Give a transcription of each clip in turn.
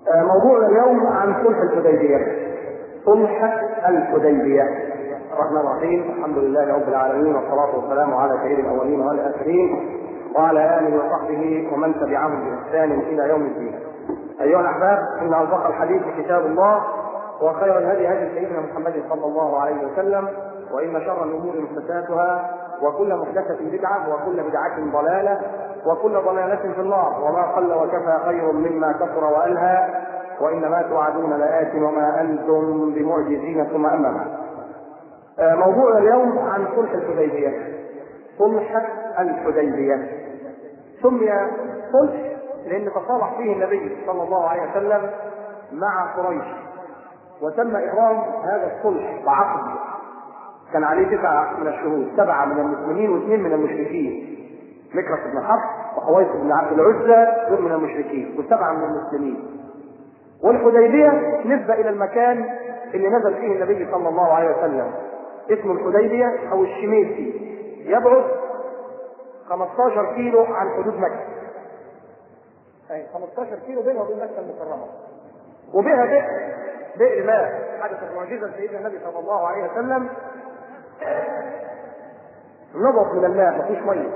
موضوعنا اليوم عن صلح الحديبية صلح الحديبية الرحمن الرحيم الحمد لله رب العالمين والصلاة والسلام على سيد الأولين والآخرين وعلى آله وصحبه ومن تبعهم بإحسان إلى يوم الدين أيها الأحباب إن أصدق الحديث كتاب الله وخير الهدي هدي سيدنا محمد صلى الله عليه وسلم وإن شر الأمور محدثاتها وكل محدثة بدعة وكل بدعة ضلالة وكل ضلالة في النار وما قل وكفى خير مما كثر وألهى وإنما توعدون لآت وما أنتم بمعجزين ثم أما بعد. موضوع اليوم عن صلح الحديبية. صلح الحديبية. سمي صلح لأن تصالح فيه النبي صلى الله عليه وسلم مع قريش وتم إبرام هذا الصلح بعقد كان عليه تسعة من الشهود سبعة من المسلمين واثنين من المشركين مكرس بن حفص وحويس بن عبد العزى دول من المشركين وسبعة من المسلمين والحديبية نسبة إلى المكان اللي نزل فيه النبي صلى الله عليه وسلم اسمه الحديبية أو الشميسي يبعد 15 كيلو عن حدود مكة أي 15 كيلو بينها وبين مكة المكرمة وبها بئر بئر ماء حدثت معجزة سيدنا النبي صلى الله عليه وسلم نبض من الماء مفيش ميه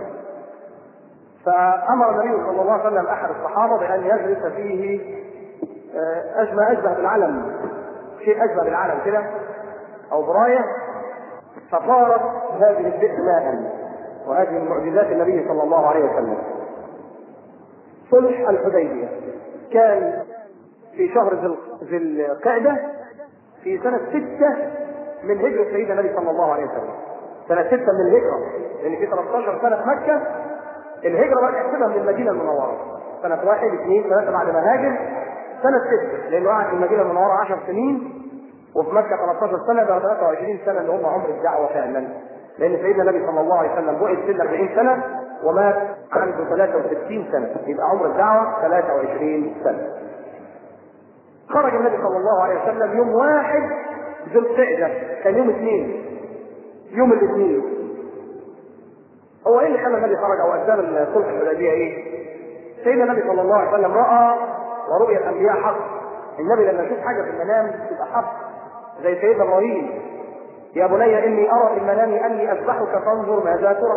فامر النبي صلى الله عليه وسلم احد الصحابه بان يجلس فيه اشبه اشبه بالعلم شيء اشبه بالعلم كده او برايه فصارت هذه البئر ماء وهذه من معجزات النبي صلى الله عليه وسلم صلح الحديبيه كان في شهر ذي القعده في سنه سته من هجرة سيدنا النبي صلى الله عليه وسلم سنة ستة من الهجرة لأن في 13 سنة في مكة الهجرة بقى تحسبها من المدينة المنورة سنة واحد اثنين ثلاثة بعد ما هاجر سنة ستة لأنه قعد في المدينة المنورة 10 سنين وفي مكة 13 سنة بقى 23 سنة اللي هم عمر الدعوة فعلا لأن سيدنا النبي صلى الله عليه وسلم بعث سن 40 سنة ومات عنده 63 سنة يبقى عمر الدعوة 23 سنة خرج النبي صلى الله عليه وسلم يوم واحد ذو القعدة كان يوم اثنين يوم الاثنين هو ايه اللي خلى النبي خرج او اسباب صلح الحديبيه ايه؟ سيدنا النبي صلى الله عليه وسلم راى ورؤيا الانبياء حق النبي لما يشوف حاجه في المنام تبقى حق زي سيدنا ابراهيم يا بني اني ارى في المنام اني اذبحك فانظر ماذا ترى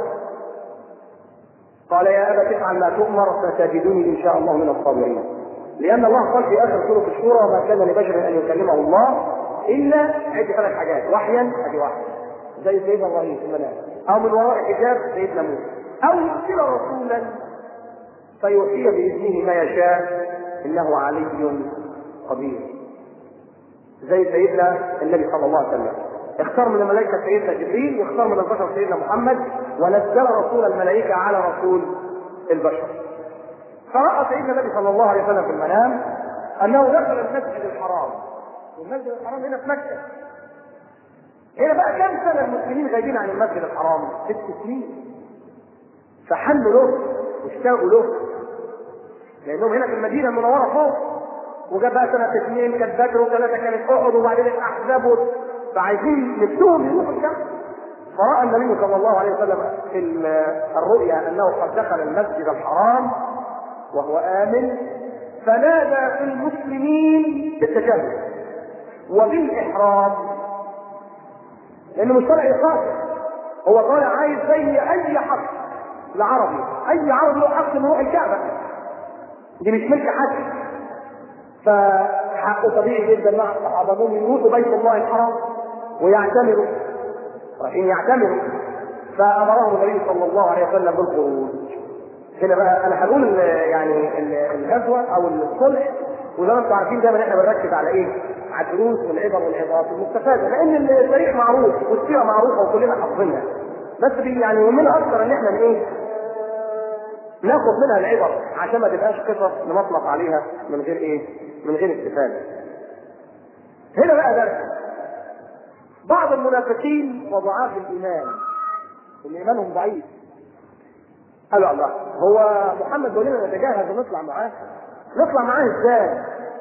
قال يا ابت افعل ما تؤمر ستجدني ان شاء الله من الصابرين لان الله قال في اخر سوره الشورى وما كان لبشر ان يكلمه الله الا عد ثلاث حاجات وحيا ادي واحد زي سيدنا ابراهيم في المنام او من وراء حجاب سيدنا موسى او يرسل رسولا فيوحي باذنه ما يشاء انه علي قدير زي سيدنا النبي صلى الله عليه وسلم اختار من الملائكة سيدنا جبريل واختار من البشر سيدنا محمد ونزل رسول الملائكة على رسول البشر فرأى سيدنا النبي صلى الله عليه وسلم في المنام أنه دخل المسجد الحرام والمسجد الحرام هنا في مكة هنا بقى كم سنة المسلمين غايبين عن المسجد الحرام؟ ست سنين فحنوا له واشتاقوا له لأنهم هنا في المدينة المنورة فوق وجاب بقى سنة اثنين كانت بدر وثلاثة كانت أحد وبعدين الأحزاب فعايزين نفسهم يروحوا الشمس فرأى النبي صلى الله عليه وسلم في الرؤيا أنه قد دخل المسجد الحرام وهو آمن فنادى في المسلمين بالتجمع وبالإحرام لأنه مش طالع يقاتل هو طالع عايز زي أي حق لعربي أي عربي له حق إنه يروح الكعبة دي مش ملك حد فحقه طبيعي جدا مع الصحابة انهم يروحوا بيت الله الحرام ويعتمروا رايحين يعتمروا فأمرهم النبي صلى الله عليه وسلم بالخروج هنا بقى انا هقول يعني الغزوه او الصلح وزي ما انتم عارفين دايما احنا بنركز على ايه؟ على الدروس والعبر والعظات المستفاده لان التاريخ معروف والسيره معروفه وكلنا حافظينها بس يعني يهمنا اكثر ان احنا ايه؟ ناخد منها العبر عشان ما تبقاش قصص نمطلق عليها من غير ايه؟ من غير استفاده. هنا بقى درس بعض المنافقين وضعاف الايمان اللي ايمانهم ضعيف قالوا الله هو محمد بيقول لنا نتجهز ونطلع معاه نطلع معاه ازاي؟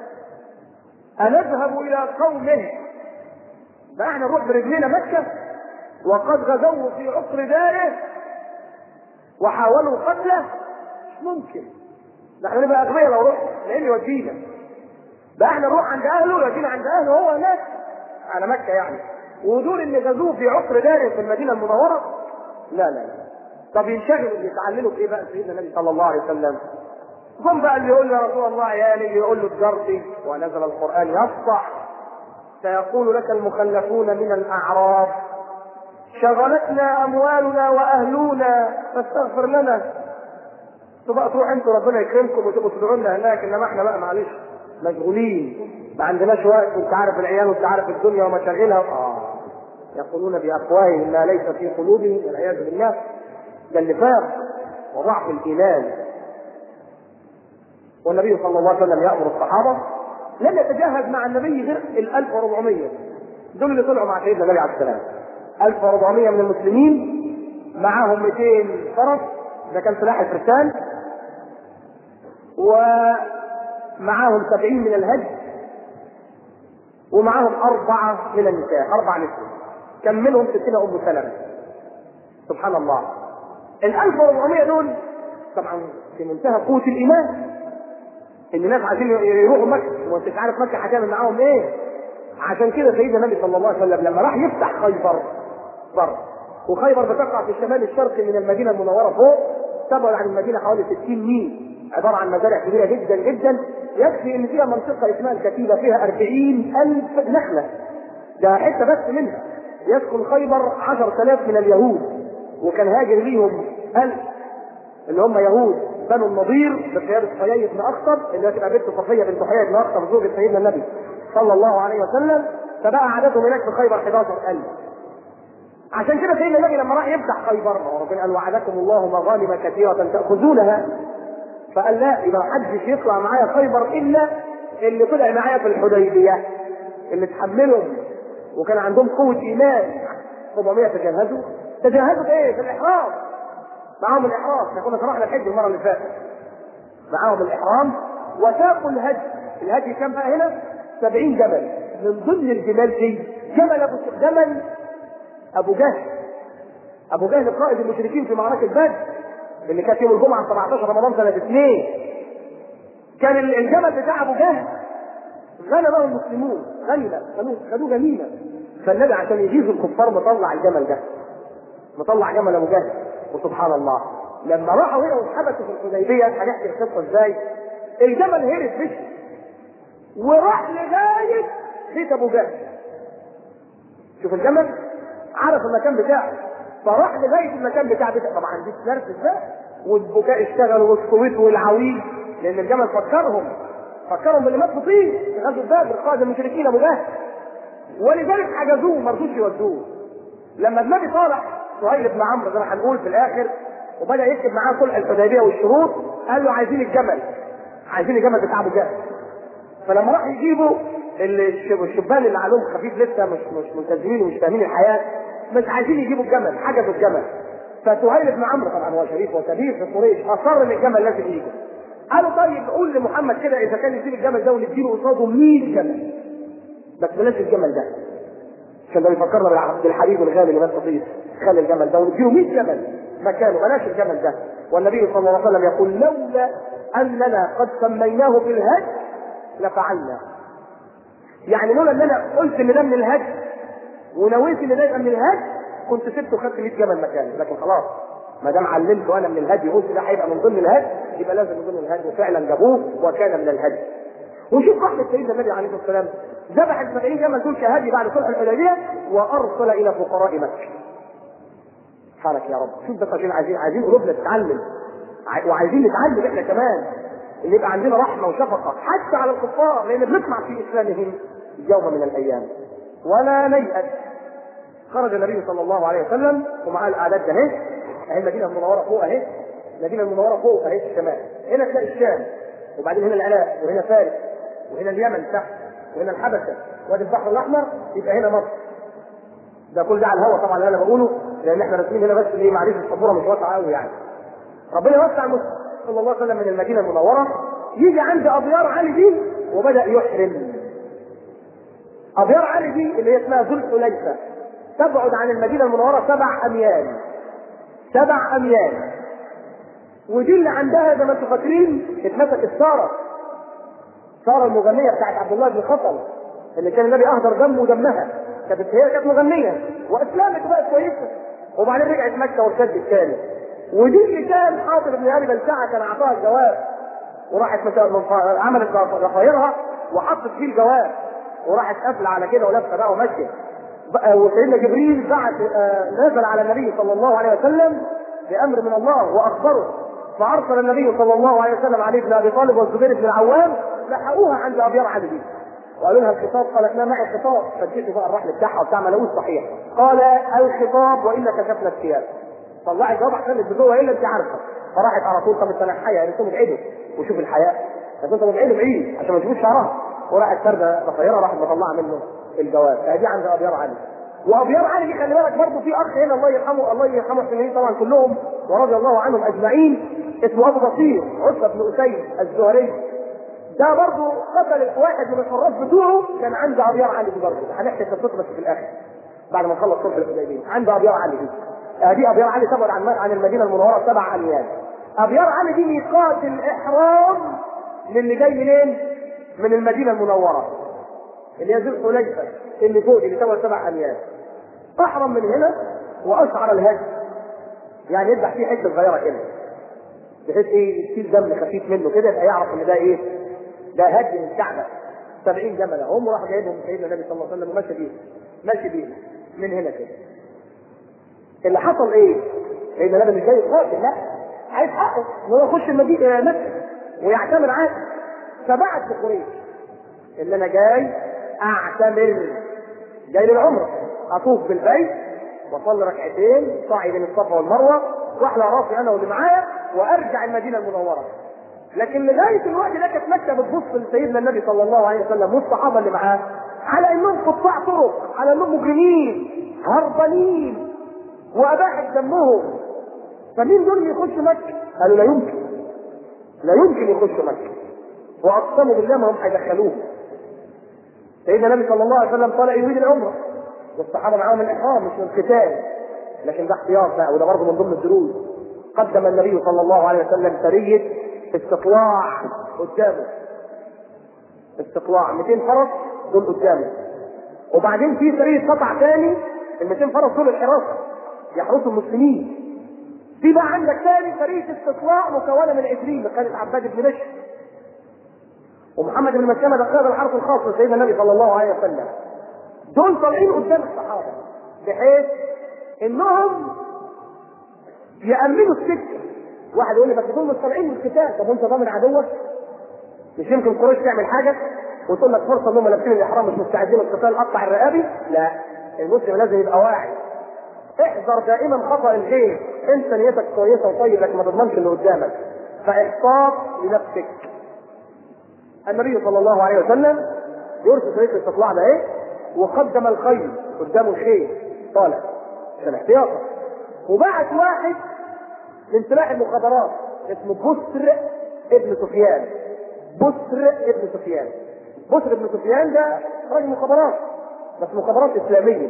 أنذهب إلى قومه بقى احنا نروح برجلينا مكة وقد غزوه في عقر داره وحاولوا قتله مش ممكن ده احنا نبقى أغبياء لو رحنا لأن يودينا بقى احنا نروح عند اهله يجينا عند اهله هو هناك على مكه يعني ودول اللي غزوه في عقر دار في المدينه المنوره لا لا لا طب ينشغلوا يتعلموا بايه بقى سيدنا النبي صلى الله عليه وسلم ثم بقى اللي يقول له يا رسول الله عيالي اللي يقول له تجارتي ونزل القران يصفح سيقول لك المخلفون من الاعراب شغلتنا اموالنا واهلنا فاستغفر لنا تبقى تروح انتوا ربنا يكرمكم وتبقوا تدعوا لنا هناك انما احنا بقى معلش مشغولين ما عندناش وقت وانت عارف العيال وانت عارف الدنيا ومشاغلها اه يقولون بافواههم ما ليس في قلوبهم والعياذ بالله ده النفاق وضعف الايمان والنبي صلى الله عليه وسلم يامر الصحابه لم يتجهز مع النبي غير ال 1400 دول اللي طلعوا مع سيدنا النبي عليه السلام 1400 من المسلمين معاهم 200 فرس ده كان سلاح الفرسان ومعاهم 70 من الهج ومعاهم أربعة من النساء أربع نساء كم منهم ستنا أم سلمة سبحان الله ال 1400 دول طبعا في منتهى قوة الإيمان إن الناس عايزين يروحوا مكة وأنت عارف مكة هتعمل معاهم إيه عشان كده سيدنا النبي صلى الله عليه وسلم لما راح يفتح خيبر بره وخيبر بتقع في الشمال الشرقي من المدينه المنوره فوق تبعد عن المدينه حوالي 60 ميل عباره عن مزارع كبيره جدا جدا يكفي ان فيها منطقه اسمها الكتيبه فيها 40 الف نخله ده حته بس منها يسكن خيبر 10000 من اليهود وكان هاجر ليهم 1000 اللي هم يهود بنو النضير بقياده حيي بن اخطب اللي هتبقى بنت صفيه بنت حيي بن اخطب زوجة سيدنا النبي صلى الله عليه وسلم فبقى عددهم هناك في خيبر 11000 عشان كده سيدنا النبي لما راح يفتح خيبر ربنا قال وعدكم الله مغانم كثيرة تأخذونها فقال لا يبقى ما حدش يطلع معايا خيبر إلا اللي طلع معايا في الحديبية اللي تحملهم وكان عندهم قوة إيمان 700 تجهزوا تجهزوا ايه؟ في الإحرام معاهم الإحرام احنا كنا شرحنا الحج المرة اللي فاتت معاهم الإحرام وساقوا الهدي الهدي كام بقى هنا؟ 70 جبل من ضمن الجمال دي جبل أبو جبل ابو جهل ابو جهل قائد المشركين في معركه بدر اللي كانت يوم الجمعه 17 رمضان سنه اثنين كان الجبل بتاع ابو جهل غلبه المسلمون غنيمه خدوه غنيمه فالنبي عشان يجيز الكفار مطلع الجمل ده مطلع جمل ابو جهل وسبحان الله لما راحوا هنا واتحبسوا في الحديبيه هنحكي القصه ازاي الجمل هرب مشي وراح لغايه بيت ابو جهل شوف الجمل عرف المكان بتاعه فراح لغايه المكان بتاع بتاعه طبعا دي النرفز ده والبكاء اشتغلوا والصويت والعويل لان الجمل فكرهم فكرهم باللي مات في طين في غزوه بدر قائد المشركين ابو جهل ولذلك حجزوه ما رضوش يودوه لما النبي طالع سهيل بن عمرو زي ما هنقول في الاخر وبدا يكتب معاه صلح الحديبيه والشروط قال له عايزين الجمل عايزين الجمل بتاع ابو جهل فلما راح يجيبوا الشبان اللي عليهم خفيف لسه مش مش ملتزمين ومش فاهمين الحياه مش عايزين يجيبوا الجمل حجزوا الجمل فسهيل بن عمرو طبعا هو شريف وكبير في قريش اصر ان الجمل لازم يجي قالوا طيب قول لمحمد كده اذا كان يسيب الجمل ده ونديله قصاده 100 جمل بس بلاش الجمل ده عشان ده بيفكرنا بالحبيب الغالي اللي بس خلي الجمل ده ونديله 100 جمل مكانه بلاش الجمل ده والنبي صلى الله عليه وسلم يقول لولا اننا قد سميناه بالهج لفعلنا يعني لولا ان انا قلت ان ده من الهج ونويت ان ده يبقى من الهج كنت سبته وخدت 100 جمل مكانه لكن خلاص ما دام علمته انا من الهدي قلت ده هيبقى من ضمن الهدي يبقى لازم من ضمن الهدي وفعلا جابوه وكان من الهدي ونشوف رحمة سيدنا النبي عليه الصلاة والسلام ذبح ال 70 جمل دول كهدي بعد صلح الحديبية وأرسل إلى فقراء مكة. سبحانك يا رب، شوف بس عشان عايزين عايزين قلوبنا تتعلم وعايزين نتعلم احنا كمان ان يبقى عندنا رحمة وشفقة حتى على الكفار لأن بنطمع في إسلامهم يوم من الأيام ولا نيأس خرج النبي صلى الله عليه وسلم ومعاه الأعداد ده اهي اهي المدينة المنورة فوق اهي المدينة المنورة فوق اهي في الشمال هنا تلاقي الشام وبعدين هنا العراق وهنا فارس وهنا اليمن تحت وهنا الحبشه وادي البحر الاحمر يبقى هنا مصر ده كل ده على الهواء طبعا اللي انا بقوله لان احنا راسمين هنا بس ايه معرفه السبوره مش واسعه قوي يعني ربنا وسع مسلم صلى الله عليه وسلم من المدينه المنوره يجي عند ابيار علي دي وبدا يحرم ابيار علي دي اللي هي اسمها ذو الحليفه تبعد عن المدينه المنوره سبع اميال سبع اميال ودي اللي عندها زي ما انتم فاكرين اتمسكت ساره صار المغنيه بتاعت عبد الله بن خطل اللي كان النبي اهدر دمه ودمها كانت هي كانت مغنيه واسلمت وبقت كويسه وبعدين رجعت مكه وارتدت تاني ودي اللي كان حاطب بن ابي بلتعه كان اعطاها الجواب وراحت مثلا من ف- عملت ضفايرها وحطت فيه الجواب وراحت قافله على كده ولابسه بقى وماشيه بقى وسيدنا جبريل بعت آه، نزل على النبي صلى الله عليه وسلم بامر من الله واخبره فارسل النبي صلى الله عليه وسلم علي بن ابي طالب والزبير بن العوام لحقوها عند ابيار علي دي وقالوا لها الخطاب قالت ما معي خطاب فتشوا بقى الرحل بتاعها وبتاع ما لقوش صحيح قال الخطاب والا كشفنا الثياب طلعي جواب عشان البدوه الا انت عارفه فراحت على طول طب انت الحياه يعني انتم ابعدوا وشوف الحياه بس انت ابعدوا بعيد عشان ما تشوفوش شعرها وراحت فارده ضفايرها راحت مطلعه منه الجواب فدي عند ابيار علي وابيار علي دي خلي بالك برضه في اخ هنا الله يرحمه الله يرحمه السنين طبعا كلهم ورضي الله عنهم اجمعين اسمه ابو بصير عتبه بن اسيد الزهري ده برضه قتل واحد من الحراس بتوعه كان عند ابيار علي دي برضه هنحكي قصته بس في الاخر بعد ما نخلص صلح الحديبيه عند ابيار علي دي آه دي ابيار علي تبعد عن عن المدينه المنوره سبع اميال ابيار علي دي ميقات الاحرام للي جاي منين؟ من المدينه المنوره اللي هي ذو الحليفه اللي فوق دي اللي تبعد سبع اميال احرم من هنا واشعر الهدي يعني يذبح فيه حته صغيره كده بحيث ايه يشيل دم خفيف منه كده يبقى يعرف ان ده ايه؟ ده هدي من الكعبه 70 جمله هم راح جايبهم سيدنا النبي صلى الله عليه وسلم وماشي بيه ماشي بيه من هنا كده اللي حصل ايه؟ سيدنا النبي مش جاي يقاتل لا عايز حقه ان هو يخش المدينه مكه ويعتمر عادي فبعت لقريش ان انا جاي اعتمر جاي للعمره اطوف بالبيت واصلي ركعتين صاعي بين الصفا والمروه واحلى راسي انا واللي معايا وارجع المدينه المنوره لكن لغايه الوقت ده كانت مكه بتبص لسيدنا النبي صلى الله عليه وسلم والصحابه اللي معاه على انهم قطاع طرق على انهم مجرمين هربانين واباحت دمهم فمين دول يخشوا مكه؟ قالوا لا يمكن لا يمكن يخشوا مكه واقسموا بالله ما هم هيدخلوه سيدنا النبي صلى الله عليه وسلم طالع يريد العمره والصحابه معاهم الاحرام مش من القتال لكن ده احتياط بقى وده برضه من ضمن الدروس قدم النبي صلى الله عليه وسلم سريه استطلاع قدامه استطلاع 200 فرس دول قدامه وبعدين في سريه قطع ثاني ال 200 فرس دول الحراسه يحرسوا المسلمين في بقى عندك ثاني سريه استطلاع مكونه من 20 بقياده عباد بن بشر ومحمد بن مسلمه ده قائد الحرس الخاص لسيدنا النبي صلى الله عليه وسلم دول طالعين قدام الصحابه بحيث انهم يأمنوا السكه واحد يقول لي بس دول مش طالعين من القتال طب وانت ضامن عدوك مش يمكن قريش تعمل حاجه وتقول لك فرصه انهم لابسين الاحرام مش مستعدين للقتال قطع الرقابي لا المسلم لازم يبقى واعي احذر دائما خطا الغير انت نيتك كويسه وطيب لكن ما تضمنش اللي قدامك فاحتاط لنفسك النبي صلى الله عليه وسلم يرسل طريق الاستطلاع ده ايه وقدم الخيل قدامه الخيل طالع عشان احتياطا وبعت واحد من سلاح المخابرات اسمه بسر ابن سفيان بسر ابن سفيان بسر ابن سفيان ده راجل مخابرات بس مخابرات اسلاميه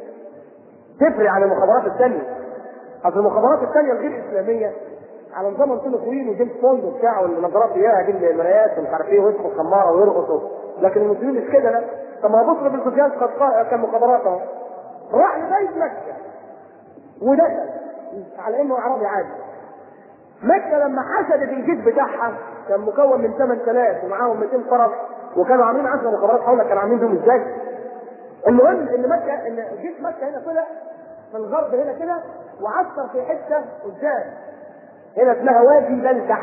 تفرق عن المخابرات الثانيه اصل المخابرات الثانيه الغير اسلاميه على نظام انطونيو كوين وجيمس بوند وبتاع والنظارات اياها دي المرايات ومش عارف ايه ويدخل خماره ويرقص لكن المسلمين مش كده لا طب ما بصر بن سفيان قد قا- كان مخابرات اهو راح لبيت مكه ودخل على انه اعرابي عادي مكه لما حشدت الجيش بتاعها كان مكون من 8000 ومعاهم 200 فرس وكانوا عاملين 10 مخابرات حولك كانوا عاملين بيهم ازاي؟ المهم ان مكه ان جيش مكه هنا طلع في الغرب هنا كده وعسكر في حته قدام هنا اسمها وادي بلدح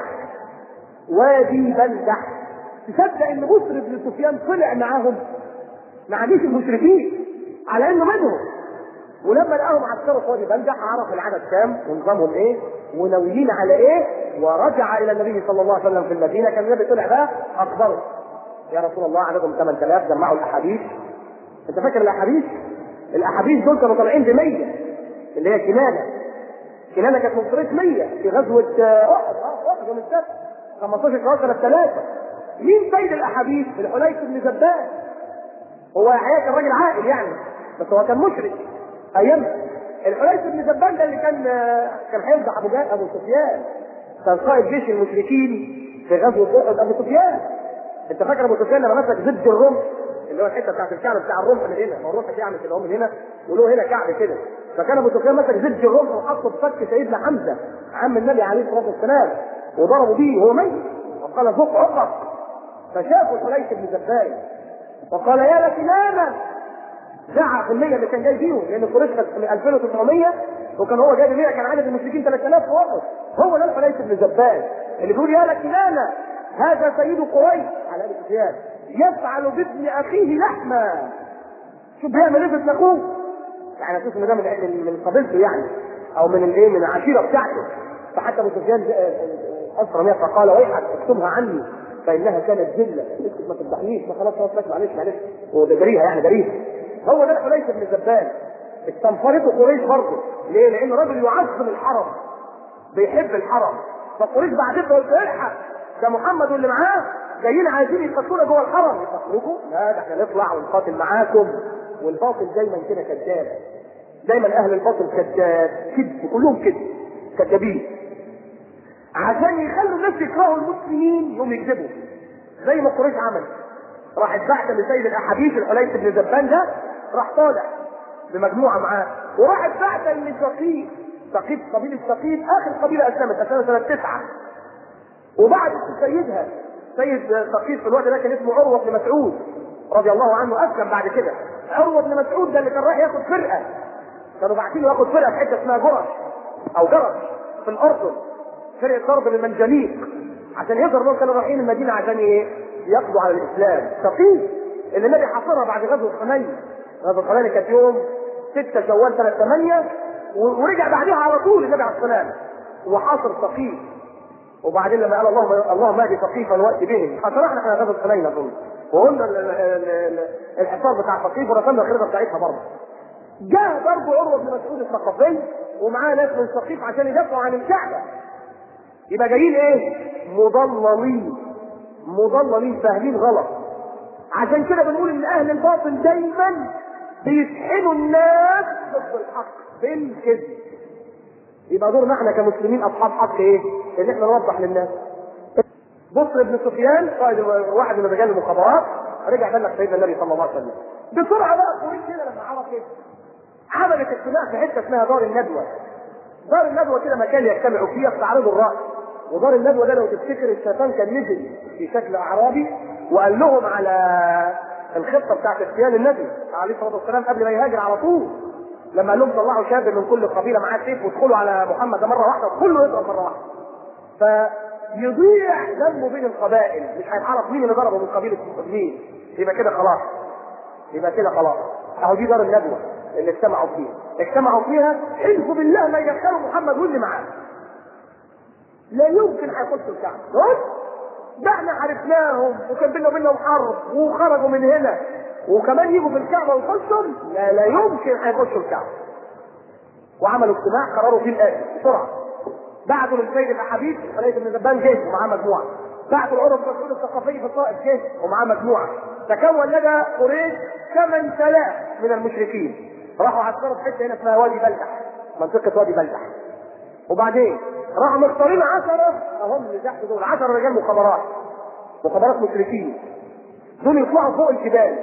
وادي بلدح تصدق ان بسر بن سفيان طلع معاهم مع جيش المشركين على انه منهم ولما لقاهم عسكروا في وادي بلدح عرف العدد كام ونظامهم ايه وناويين على ايه ورجع الى النبي صلى الله عليه وسلم في المدينه كان النبي طلع بقى اخبره يا رسول الله عددهم 8000 جمعوا الاحاديث انت فاكر الاحاديث؟ الاحاديث دول كانوا طالعين ب 100 اللي هي كنانه كنانه كانت من قريش 100 في غزوه آه، احد اه احد يوم السبت 15 شهر سنه ثلاثه مين سيد الاحاديث؟ الحليف بن زبان هو يحيى كان راجل عاقل يعني بس هو كان مشرك ايامها الحليف بن زبان ده اللي كان آه، كان هيفضح ابو جهل ابو سفيان كان قائد جيش المشركين في غزوه احد ابو سفيان انت فاكر ابو سفيان لما مسك زد الرمح اللي هو الحته بتاعت الكعب بتاع الرمح من هنا ما هو الرمح بيعمل كده هو من هنا وله هنا كعب كده فكان ابو سفيان مسك زد الرمح وحطه في فك سيدنا حمزه عم النبي عليه الصلاه والسلام وضربوا بيه وهو ميت وقال ذق عقب فشافوا حليش بن زبان وقال يا لكنانه زعق المية اللي كان جاي بيهم لان قريش كانت 2900 وكان هو جايب 100 كان عدد المشركين 3000 واحد هو ده الحليش بن زبان اللي بيقول يا لكنانه هذا سيد قريش على ابي سفيان يفعل بابن اخيه لحما شوف بيعمل ايه في ابن اخوه يعني اشوف ان ده من من من قبيلته يعني او من الايه من العشيره بتاعته فحتى ابو سفيان اسرى مئة فقال ويحك اكتبها عني فانها كانت ذله اسكت ما تفضحنيش ما خلاص خلاص معلش معلش وجريها يعني جريها هو ده حليفه بن زبان استنفرته قريش برضه ليه؟ لانه راجل يعظم الحرم بيحب الحرم فقريش بعدته قلت الحق ده محمد واللي معاه جايين عايزين يقتلونا جوه الحرم يقتلوكم؟ لا ده احنا نطلع ونقاتل معاكم والباطل دايما كده كذاب دايما اهل الباطل كذاب كذب كلهم كذب كذابين عشان يخلوا الناس يكرهوا المسلمين يقوم يكذبوا زي ما قريش عمل راح بعت لسيد الاحاديث الحليف بن زبان ده راح طالع بمجموعه معاه وراح بعت لثقيف ثقيف قبيله ثقيف اخر قبيله اسلمت اسلمت سنه تسعه وبعد سيدها سيد ثقيف في الوقت ده كان اسمه عروه بن مسعود رضي الله عنه اسلم بعد كده عروه بن مسعود ده اللي كان رايح ياخد فرقه كانوا باعتين ياخد فرقه في حته اسمها جرش او جرش في الاردن فرقه ضرب المنجنيق عشان يظهر انهم كانوا رايحين المدينه عشان ايه؟ يقضوا على الاسلام ثقيف اللي النبي حاصرها بعد غزوه حنين غزوه حنين كانت يوم 6 شوال سنه 8 ورجع بعدها على طول النبي عليه السلام وحاصر ثقيف وبعدين لما قال اللهم اللهم اهدي ثقيفا وات بهم حصرنا احنا غزوه حنين اظن وقلنا الحصار بتاع ثقيف ورسمنا الخريطه بتاعتها برضه جاء برضه عروه بن مسعود الثقفي ومعاه ناس من ثقيف عشان يدافعوا عن الكعبه يبقى جايين ايه؟ مضللين مضللين فاهمين غلط عشان كده بنقول ان اهل الباطل دايما بيسحنوا الناس ضد الحق بالكذب يبقى دورنا احنا كمسلمين اصحاب حق ايه؟ ان احنا نوضح للناس بصر بن سفيان قائد واحد من رجال المخابرات رجع بلغ سيدنا النبي صلى الله عليه وسلم بسرعه بقى قريش كده لما عرف كده عملت اجتماع في حته اسمها دار الندوه دار الندوه كده مكان يجتمعوا فيه يستعرضوا الراي ودار الندوه ده لو تفتكر الشيطان كان نزل في شكل اعرابي وقال لهم على الخطه بتاعت اغتيال النبي عليه الصلاه والسلام قبل ما يهاجر على طول لما قال لهم طلعوا شاب من كل قبيله معاه سيف وادخلوا على محمد مره واحده كله يضرب مره واحده فيضيع دمه بين القبائل مش هيتعرف مين اللي ضربه من قبيله مين يبقى كده خلاص يبقى كده خلاص اهو دي دار الندوه اللي اجتمعوا فيها اجتمعوا فيها حلفوا بالله ما يدخلوا محمد واللي معاه لا يمكن هيخشوا الكعبه بص ده احنا عرفناهم وكان بينا وبينهم حرب وخرجوا من هنا وكمان يجوا في الكعبه ويخشوا لا لا يمكن هيخشوا الكعبه وعملوا اجتماع قرروا فيه الاتي بسرعه بعتوا للسيد الاحاديث خليفه بن زبان جه ومعاه مجموعه بعتوا العرب بن مسعود الثقفي في الطائف جه ومعاه مجموعه تكون لدى قريش 8000 من المشركين راحوا عسكروا في حته هنا اسمها وادي بلدح منطقه وادي بلدح وبعدين راحوا مختارين 10 اهم اللي تحت دول 10 رجال مخابرات مخابرات مشركين دول يطلعوا فوق الجبال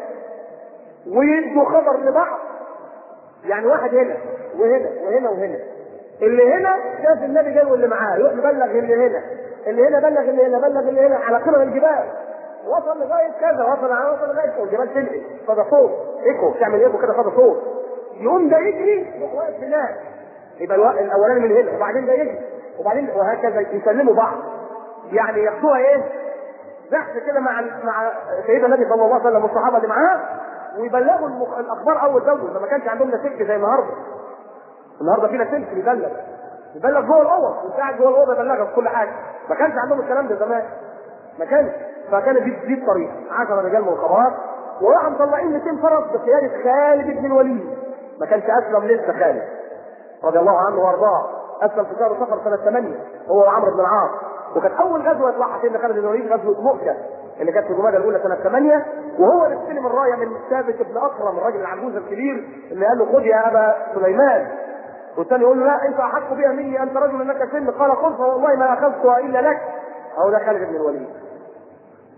ويدوا خبر لبعض يعني واحد هنا وهنا وهنا وهنا اللي هنا شاف النبي جاي واللي معاه يروح مبلغ اللي هنا اللي هنا بلغ اللي هنا بلغ اللي هنا على قمم الجبال وصل لغايه كذا وصل على وصل لغايه فوق الجبال تنقل صدى صوت ايكو تعمل ايكو كده صدى صوت يقوم ده يجري يروح واقف هناك يبقى الو- الاولاني من هنا وبعدين ده يجري وبعدين وهكذا يسلموا بعض يعني ياخدوها ايه؟ بحث كده مع مع سيدنا النبي صلى الله عليه وسلم والصحابه اللي معاه ويبلغوا المخ... الاخبار اول باول ما كانش عندهم لا سلك زي النهارده النهارده فينا سلك بيبلغ بيبلغ جوه الاوضه وقاعد جوه الاوضه يبلغك بكل حاجه ما كانش عندهم الكلام ده زمان ما كانش فكانت دي دي الطريقه 10 رجال من الخبرات وراحوا مطلعين 200 فرس بقياده خالد بن الوليد ما كانش اسلم لسه خالد رضي الله عنه وارضاه اسلم في شهر صفر سنه 8 هو وعمرو بن العاص وكانت اول غزوه يطلعها سيدنا خالد بن الوليد غزوه مؤتة اللي كانت في جمادى الاولى سنه 8 وهو اللي استلم الرايه من ثابت بن اكرم الراجل العجوز الكبير اللي قال له خذ يا ابا سليمان والثاني يقول له لا انت احق بها مني انت رجل انك سن قال قل فوالله ما اخذتها الا لك او ده خالد بن الوليد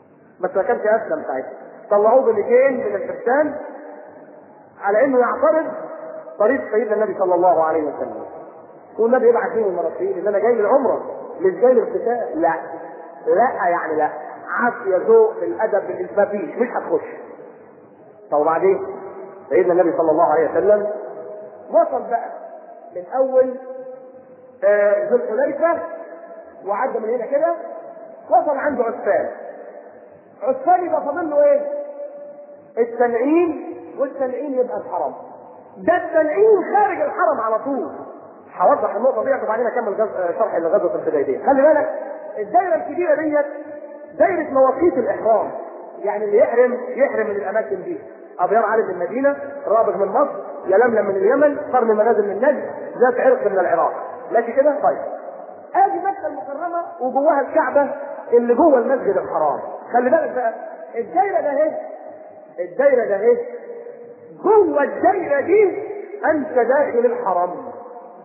بس ما كانش اسلم ساعتها طلعوه بميتين من الحسان على انه يعترض طريق سيدنا النبي صلى الله عليه وسلم والنبي يبعث لهم المراسلين ان انا جاي للعمره مش جاي للقتال لا لا يعني لا عافيه ذوق الادب ما فيش مش هتخش طب وبعدين سيدنا النبي صلى الله عليه وسلم وصل بقى من اول آه، ذو الحليفه وعدى من هنا كده وصل عنده عسفان عسفان يبقى فاضل له ايه؟ التنعيم والتنعيم يبقى الحرم ده التنعيم خارج الحرم على طول هوضح النقطه دي وبعدين اكمل جز... آه، شرح لغزوه الحديبيه خلي بالك الدايره الكبيره ديت دايره مواقيت الاحرام يعني اللي يحرم يحرم من الاماكن دي ابيار علي من المدينه رابغ من مصر يلملم من اليمن قرن منازل من نجد ذات عرق من العراق ماشي كده طيب ادي مكه المكرمه وجواها الكعبه اللي جوه المسجد الحرام خلي بالك بقى الدايره ده اهي الدايره ده اهي جوه الدايره دي انت داخل الحرم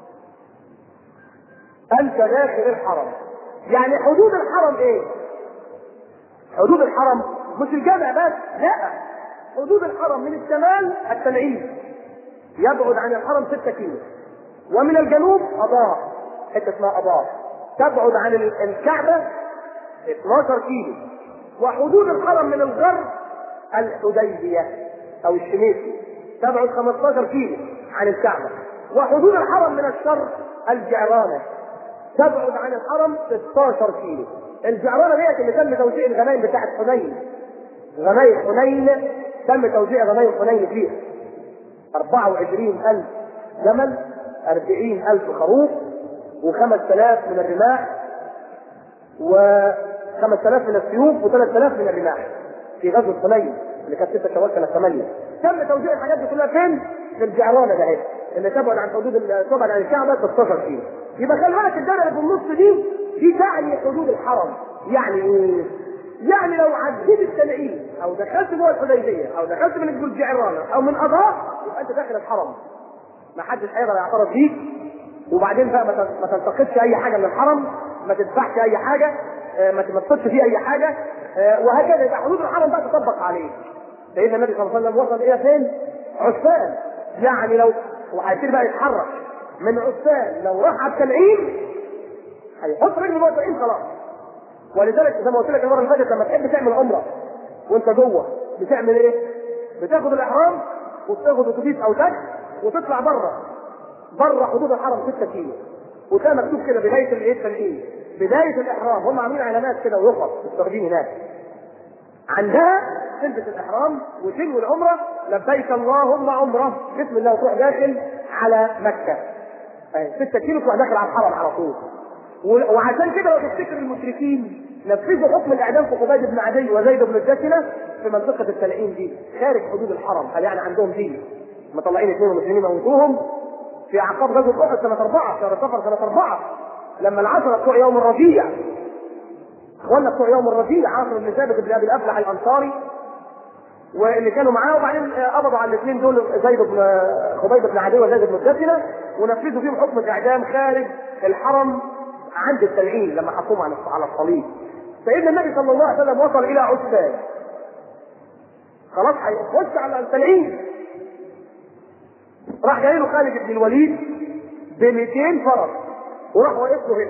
انت داخل الحرم يعني حدود الحرم ايه حدود الحرم مش الجامع بس لا حدود الحرم من الشمال التنعيم يبعد عن الحرم 6 كيلو ومن الجنوب ابار حته اسمها ابار تبعد عن ال- الكعبه 12 كيلو وحدود الحرم من الغرب الحديبيه او الشميسي تبعد 15 كيلو عن الكعبه وحدود الحرم من الشرق الجعرانه تبعد عن الحرم 16 كيلو الجعرانه ديت اللي تم توزيع الغنائم بتاعت حنين غنايم حنين تم توزيع غنايم حنين فيها 24000 جمل 40000 خروف و5000 من الرماح و5000 من السيوف و3000 من الرماح في غزوه حنين اللي كانت 6 شوال سنه 8 تم توزيع الحاجات دي كلها فين؟ في الجعرانه ده اهي اللي تبعد عن حدود ال- تبعد عن الكعبه 16 كيلو يبقى خلي بالك الدايره اللي في النص دي دي تعني حدود الحرم يعني ايه؟ يعني لو عديت التنعيم او دخلت جوه الحديبيه او دخلت من الجعرانه او من اضاء يبقى انت داخل الحرم ما حدش هيقدر يعترض بيك وبعدين بقى ما تن- ما تنتقدش اي حاجه من الحرم ما تدفعش اي حاجه آه، ما تمسكش فيه اي حاجه آه، وهكذا يبقى حدود الحرم بقى تطبق عليه سيدنا النبي صلى الله عليه وسلم وصل الى فين؟ عسفان يعني لو وهيصير بقى يتحرك من عسفان لو راح على التنعيم هيحط رجله جوه التنعيم خلاص ولذلك زي ما قلت لك المره اللي فاتت لما تحب تعمل عمره وانت جوه بتعمل ايه؟ بتاخد الاحرام وبتاخد اتوبيس او تاكسي وتطلع بره بره حدود الحرم 6 كيلو وتلاقي مكتوب كده بدايه الايه التنعيم بدايه الاحرام هم عاملين علامات كده ويخط مستخدمين هناك عندها تلبس الاحرام وتنوي العمره لبيك اللهم عمره بسم الله وتروح داخل على مكه اهي 6 كيلو تروح داخل على الحرم على طول و- وعشان كده لو تفتكر المشركين نفذوا حكم الاعدام في قبيد بن عدي وزيد بن الجسنه في منطقه التنعيم دي خارج حدود الحرم قال يعني عندهم دين مطلعين اثنين مسلمين موتوهم في اعقاب غزوه احد سنه اربعه شهر صفر سنه اربعه لما العشره بتوع يوم الربيع اخواننا بتوع يوم الربيع عاصم بن ثابت بن ابي الافلح الانصاري واللي كانوا معاه وبعدين قبضوا على الاثنين دول زيد بن خبيب بن عدي وزيد بن الجسنه ونفذوا فيهم حكم الاعدام خارج الحرم عند التنعيم لما حطوهم على على الصليب سيدنا النبي صلى الله عليه وسلم وصل الى عسفان خلاص هيخش على التنعيم راح جاي له خالد بن الوليد ب 200 فرس وراح واقف له هنا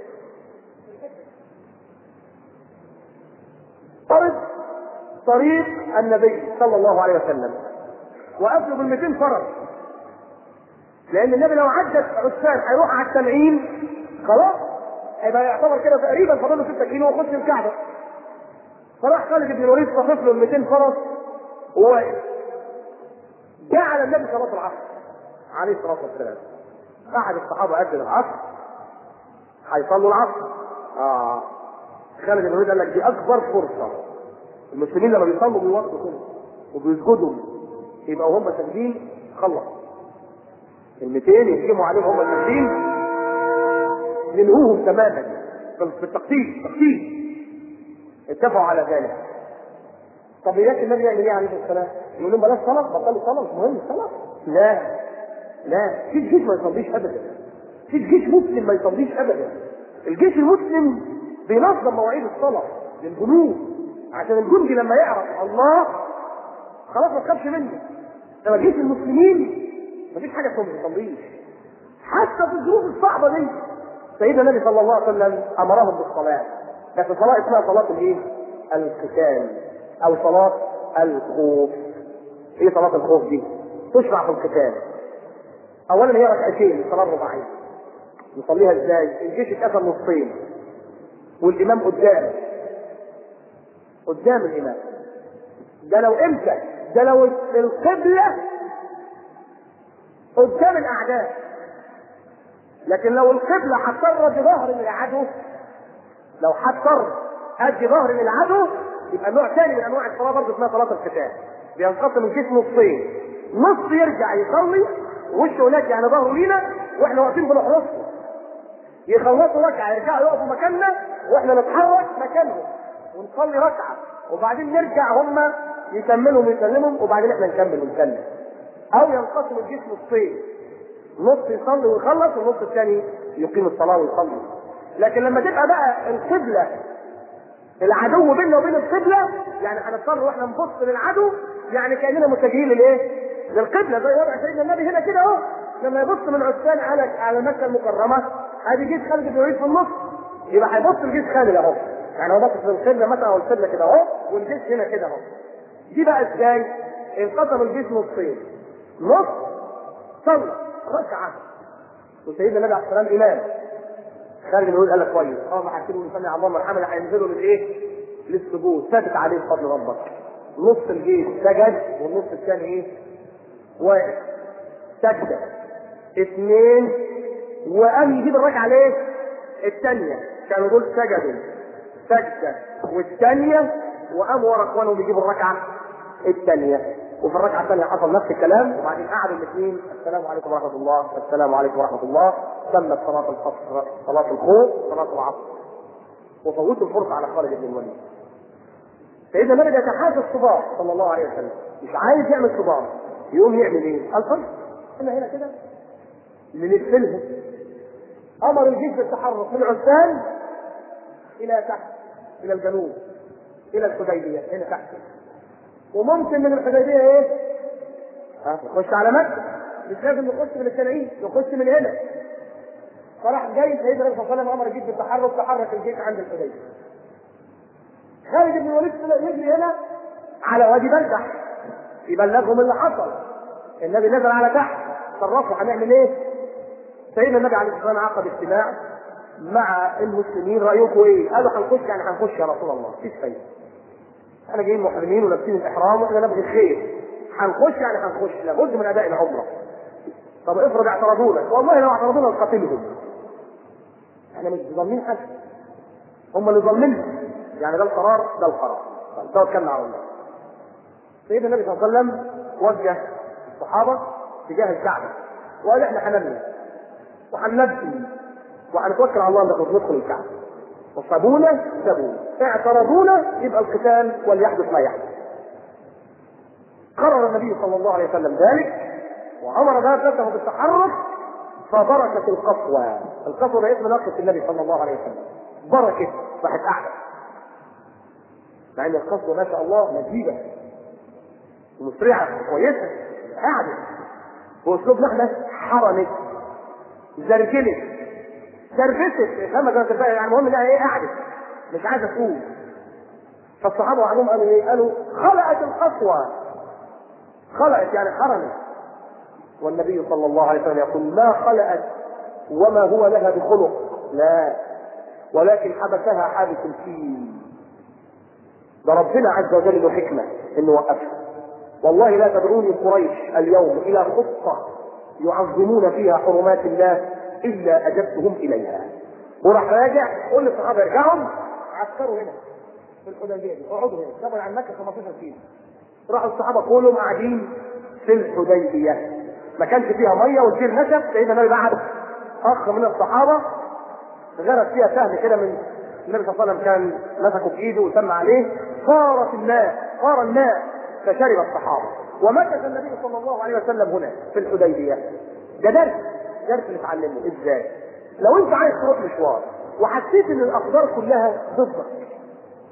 فرض طريق النبي صلى الله عليه وسلم وقف له بال 200 فرس لان النبي لو عدت عسفان هيروح على التنعيم خلاص هيبقى يعتبر كده تقريبا فاضل له 6 كيلو ويخش الكعبه فراح خالد بن الوليد صفف له ال 200 فرس وهو واقف جعل النبي صلاه العصر عليه الصلاه والسلام قعد الصحابه قد العصر هيصلوا العصر اه خالد بن الوليد قال لك دي اكبر فرصه المسلمين لما بيصلوا بيوقفوا كده وبيسجدوا يبقى هم ساجدين خلص ال 200 يهجموا عليهم هم ساجدين ينهوهم تماما في التقتيل تقتيل اتفقوا على ذلك طب اياك النبي يعمل ايه عليه السلام؟ يقول لهم بلاش صلاه بطلوا صلاه مش مهم الصلاه لا لا في جيش ما يصليش ابدا في جيش مسلم ما يصليش ابدا الجيش المسلم بينظم مواعيد الصلاه للجنود عشان الجندي لما يعرف الله خلاص ما تخافش منه لما جيش المسلمين مفيش حاجه اسمها ما تصليش حتى في الظروف الصعبه دي سيدنا النبي صلى الله عليه وسلم امرهم بالصلاه لكن صلاه اسمها صلاه الايه؟ القتال او صلاه الخوف ايه صلاه الخوف دي؟ تشرع في القتال اولا هي ركعتين صلاه رباعيه نصليها ازاي؟ الجيش اتقسم نصين والامام قدام قدام الامام ده لو امتى؟ ده لو القبله قدام الاعداء لكن لو القبله هتضطر بظهر للعدو لو هتضطر ادي ظهر للعدو يبقى نوع ثاني من انواع الصلاه برضه اسمها صلاه القتال بينقسم الجسم نصين نص يرجع يصلي وشه هناك يعني ظهره لينا واحنا واقفين بنحرسه يخلصوا ركعه يرجعوا يقفوا مكاننا واحنا نتحرك مكانهم ونصلي ركعه وبعدين نرجع هم يكملوا ويسلمهم وبعدين احنا نكمل ونسلم او ينقسم الجسم نصين نص يصلي ويخلص والنص الثاني يقيم الصلاه ويصلي لكن لما تبقى بقى القبله العدو بيننا وبين القبله يعني هنضطر واحنا نبص للعدو يعني كاننا متجهين للايه؟ للقبله زي وضع سيدنا النبي هنا كده اهو لما يبص من عثمان على على مكه المكرمه ادي جيش خالد بن الوليد في النص يبقى هيبص لجيش خالد اهو يعني هو باصص للقبله مثلا او القبله كده اهو والجيش هنا كده اهو دي بقى ازاي؟ انقسم الجيش نصين نص صلى ركعه وسيدنا النبي عليه السلام امام خالد بن الوليد قال لك كويس اه ما هكتبوا من سمع الله مرحمه هينزلوا للايه؟ للسجود ثابت عليه بفضل ربك نص الجيش سجد والنص الثاني ايه؟ واقف سجده اثنين وقام يجيب الركعه ليه؟ الثانيه كانوا دول سجدوا سجده والثانيه وقاموا ورا اخوانهم يجيبوا الركعه الثانيه وفي الركعه الثانيه حصل نفس الكلام وبعدين قعدوا الاثنين السلام عليكم ورحمه الله السلام عليكم ورحمه الله تمت صلاه القصر صلاه الخوف صلاه العصر وفوتوا الفرصه على خالد بن الوليد سيدنا النبي يتحاشى الصباح صلى الله عليه وسلم مش عايز يعمل صباح يقوم يعمل ايه؟ قال طيب احنا هنا كده لنقفلهم امر الجيش بالتحرك من عسان الى تحت الى الجنوب الى الحديبيه هنا تحت وممكن من الحديبيه ايه؟ ها نخش على مكه مش لازم نخش من التنعيم نخش من هنا فراح جاي سيدنا النبي صلى الله عليه وسلم امر الجيش بالتحرك تحرك الجيش عند الحديبيه خالد بن الوليد طلع يجري هنا على وادي بلدح يبلغهم اللي حصل النبي نزل على تحت صرفوا هنعمل ايه؟ سيدنا النبي عليه الصلاه والسلام عقد اجتماع مع المسلمين رايكم ايه؟ قالوا هنخش يعني هنخش يا رسول الله مفيش فايده. احنا جايين محرمين ولابسين الاحرام واحنا نبغي الخير. هنخش يعني هنخش لابد من اداء العمره. طب افرض اعترضونا والله لو اعترضونا نقاتلهم. احنا مش ضامنين حاجه. هم اللي ضامنين يعني ده القرار ده القرار. توكلنا على الله. سيدنا النبي صلى الله عليه وسلم وجه الصحابه تجاه الكعبه وقال احنا هنبني وهنبني وهنتوكل على الله ان ندخل الكعبه وصابونا سابونا اعترضونا يبقى القتال وليحدث ما يحدث قرر النبي صلى الله عليه وسلم ذلك وامر دابته بالتحرك فبركت القصوى القصوى ده اسم نقص النبي صلى الله عليه وسلم بركت راحت قاعده مع ان القصوى ما شاء الله مجيده ومسرعه كويسه قاعده واسلوبنا احنا حرمت زرجلت سربست فاهمة كانت يعني المهم انها ايه قعدت مش عايزه تقوم فالصحابه وعنهم قالوا ايه؟ قالوا خلقت القسوه خلقت يعني حرمت والنبي صلى الله عليه وسلم يقول ما خلقت وما هو لها بخلق لا ولكن حبسها حابس الفيل ده ربنا عز وجل له حكمه انه وقفها والله لا تدعوني قريش اليوم الى خطه يعظمون فيها حرمات الله الا اجبتهم اليها وراح راجع قول للصحابه ارجعوا عسكروا هنا في الحديبيه دي اقعدوا هنا طبعا عن مكه 15 كيلو راحوا الصحابه كلهم قاعدين في الحديبيه ما كانش فيها ميه والجيل نشف سيدنا النبي بعت اخ من الصحابه غرس فيها سهم كده من النبي صلى الله عليه وسلم كان مسكه في ايده وسمى عليه صارت الماء صار الماء فشرب الصحابه ومكث النبي صلى الله عليه وسلم هنا في الحديبيه ده درس درس نتعلمه ازاي لو انت عايز تروح مشوار وحسيت ان الاقدار كلها ضدك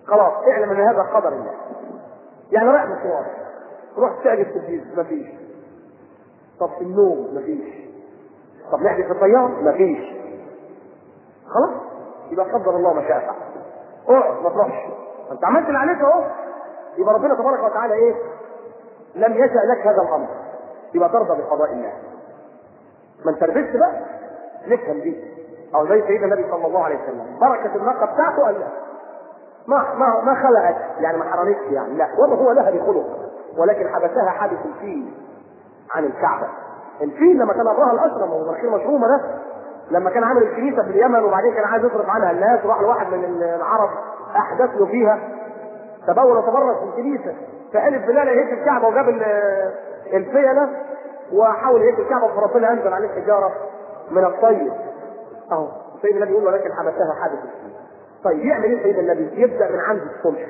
خلاص اعلم ان هذا قدر الله يعني رايح مشوار روح تستأجر تلفزيون مفيش طب في النوم مفيش طب نحجز في الطيارة مفيش خلاص يبقى قدر الله ما شاء فعل اقعد ما تروحش انت عملت اللي عليك اهو يبقى ربنا تبارك وتعالى ايه لم يشأ لك هذا الامر يبقى ترضى بقضاء الله ما انت لبست بقى نفهم دي او زي سيدنا النبي صلى الله عليه وسلم بركه الناقه بتاعته قال لا ما ما ما خلقت يعني ما حرمتش يعني لا وما هو لها بخلق ولكن حبسها حادث الفيل عن الكعبه الفيل لما كان ابرهه الاشرم وهو مناخير مشرومه ده لما كان عامل الكنيسه في اليمن وبعدين كان عايز يصرف عنها الناس وراح لواحد من العرب احدث له فيها تبول وتبرز في الكنيسه فالف بلال يهد الكعبه وجاب الفيله وحاول يهد الكعبه فربنا انزل عليه حجاره من الطيب اهو سيدنا النبي يقول ولكن حبسها حادث الفيل طيب يعمل ايه سيدنا النبي؟ يبدا من عند الصلح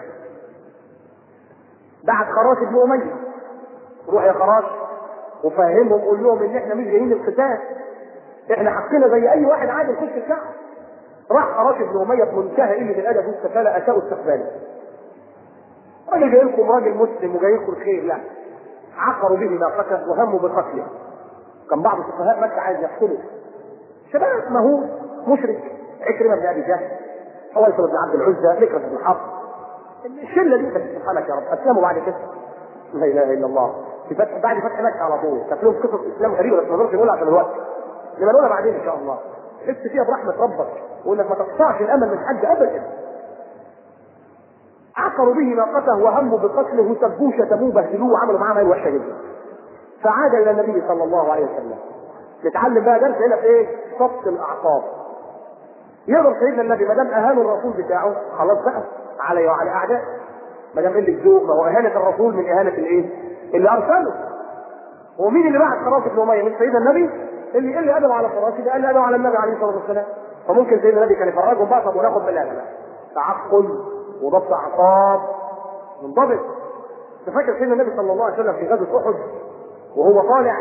بعد خراش ابن اميه روح يا خراش وفهمهم قول لهم ان احنا مش جايين للقتال احنا حقنا زي اي واحد عادي يخش الكعبه راح خراش ابن اميه بمنتهى قله الادب والسفاله اساءوا استقباله راجل جاي لكم راجل مسلم وجاي لكم الخير لا عقروا به ناقته وهموا بقتله كان بعض الفقهاء مكه عايز يقتله شباب مهول مشرك عكرمه بن ابي جهل حويصل بن عبد العزى مكرس بن حفص الشله دي بس سبحانك يا رب اسلموا بعد كده لا اله الا الله في فتح بعد فتح مكه على طول كانت لهم قصص اسلام غريبه بس ما نقدرش نقولها عشان الوقت لما نقولها بعدين ان شاء الله حس فيها برحمه ربك وانك ما تقطعش الامل من حد ابدا عقروا به ناقته وهموا بقتله سبوه شتموه بهدلوه وعملوا معاه ما وحشه جدا فعاد الى النبي صلى الله عليه وسلم نتعلم بقى درس هنا في ايه؟ صفت الاعصاب يقدر سيدنا النبي ما دام اهانوا الرسول بتاعه خلاص بقى علي وعلى اعداء ما دام قله ذوق ما هو اهانه الرسول من اهانه الايه؟ اللي ارسله هو مين اللي بعت فراس ابن اميه؟ من سيدنا النبي؟ اللي اللي ادب على فراس ده قال ادب على النبي عليه الصلاه والسلام فممكن سيدنا النبي كان يفرجهم بقى طب وناخد بالله تعقل وضبط اعصاب منضبط تفكر سيدنا النبي صلى الله عليه وسلم في غزوه احد وهو طالع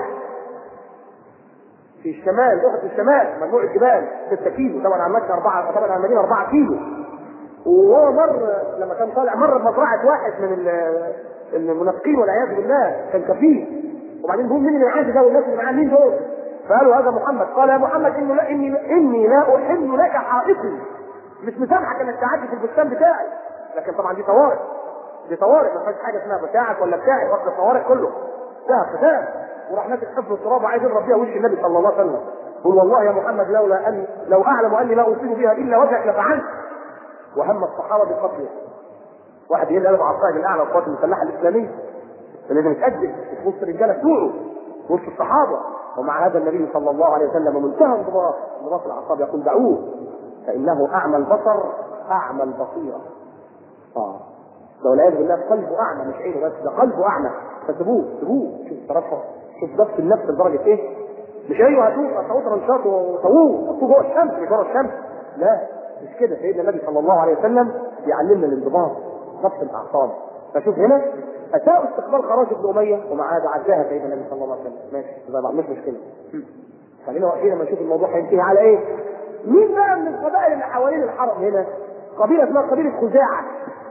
في الشمال احد في الشمال مجموعه جبال 6 كيلو طبعا عن مكه 4 طبعا عن المدينه 4 كيلو وهو مر لما كان طالع مر بمزرعه واحد من المنافقين والعياذ بالله كان كفيل وبعدين بيقول مين اللي عايز ده والناس اللي معاه مين دول؟ فقالوا هذا محمد قال يا محمد اني لا اني اني لا احل لك حائطي مش مسامحك انك تعدي في البستان بتاعي لكن طبعا دي طوارئ دي طوارئ ما فيش حاجه اسمها بتاعك ولا بتاعي وقت الطوارئ كله ده قتال وراح ماسك حفظ التراب وعايز يضرب بيها وش النبي صلى الله عليه وسلم قل والله يا محمد لولا ان لو اعلم اني لا اصيب بها الا وجهك لفعلت وهم الصحابه بقتله واحد يقلب على القائد الاعلى للقوات المسلحه الاسلاميه فلازم يتقدم في وسط الرجاله بتوعه وسط الصحابه ومع هذا النبي صلى الله عليه وسلم منتهى انضباط انضباط الاعصاب يقول دعوه فانه اعمى البصر اعمى البصيره اه ده والعياذ بالله قلبه اعمى مش عينه بس ده قلبه اعمى فسيبوه سيبوه شوف ترفع شوف ضبط النفس لدرجه ايه مش ايوه هاتوه صوت رنشاط وطووه حطوه جوه الشمس مش ورا الشمس لا مش كده سيدنا النبي صلى الله عليه وسلم بيعلمنا الانضباط ضبط الاعصاب فشوف هنا اساءوا استقبال خراج ابن اميه ومع هذا عزاها سيدنا النبي صلى الله عليه وسلم ماشي طبعا مش مشكله خلينا واقفين لما نشوف الموضوع هينتهي على ايه مين بقى من القبائل اللي حوالين الحرم هنا قبيله اسمها قبيله خزاعه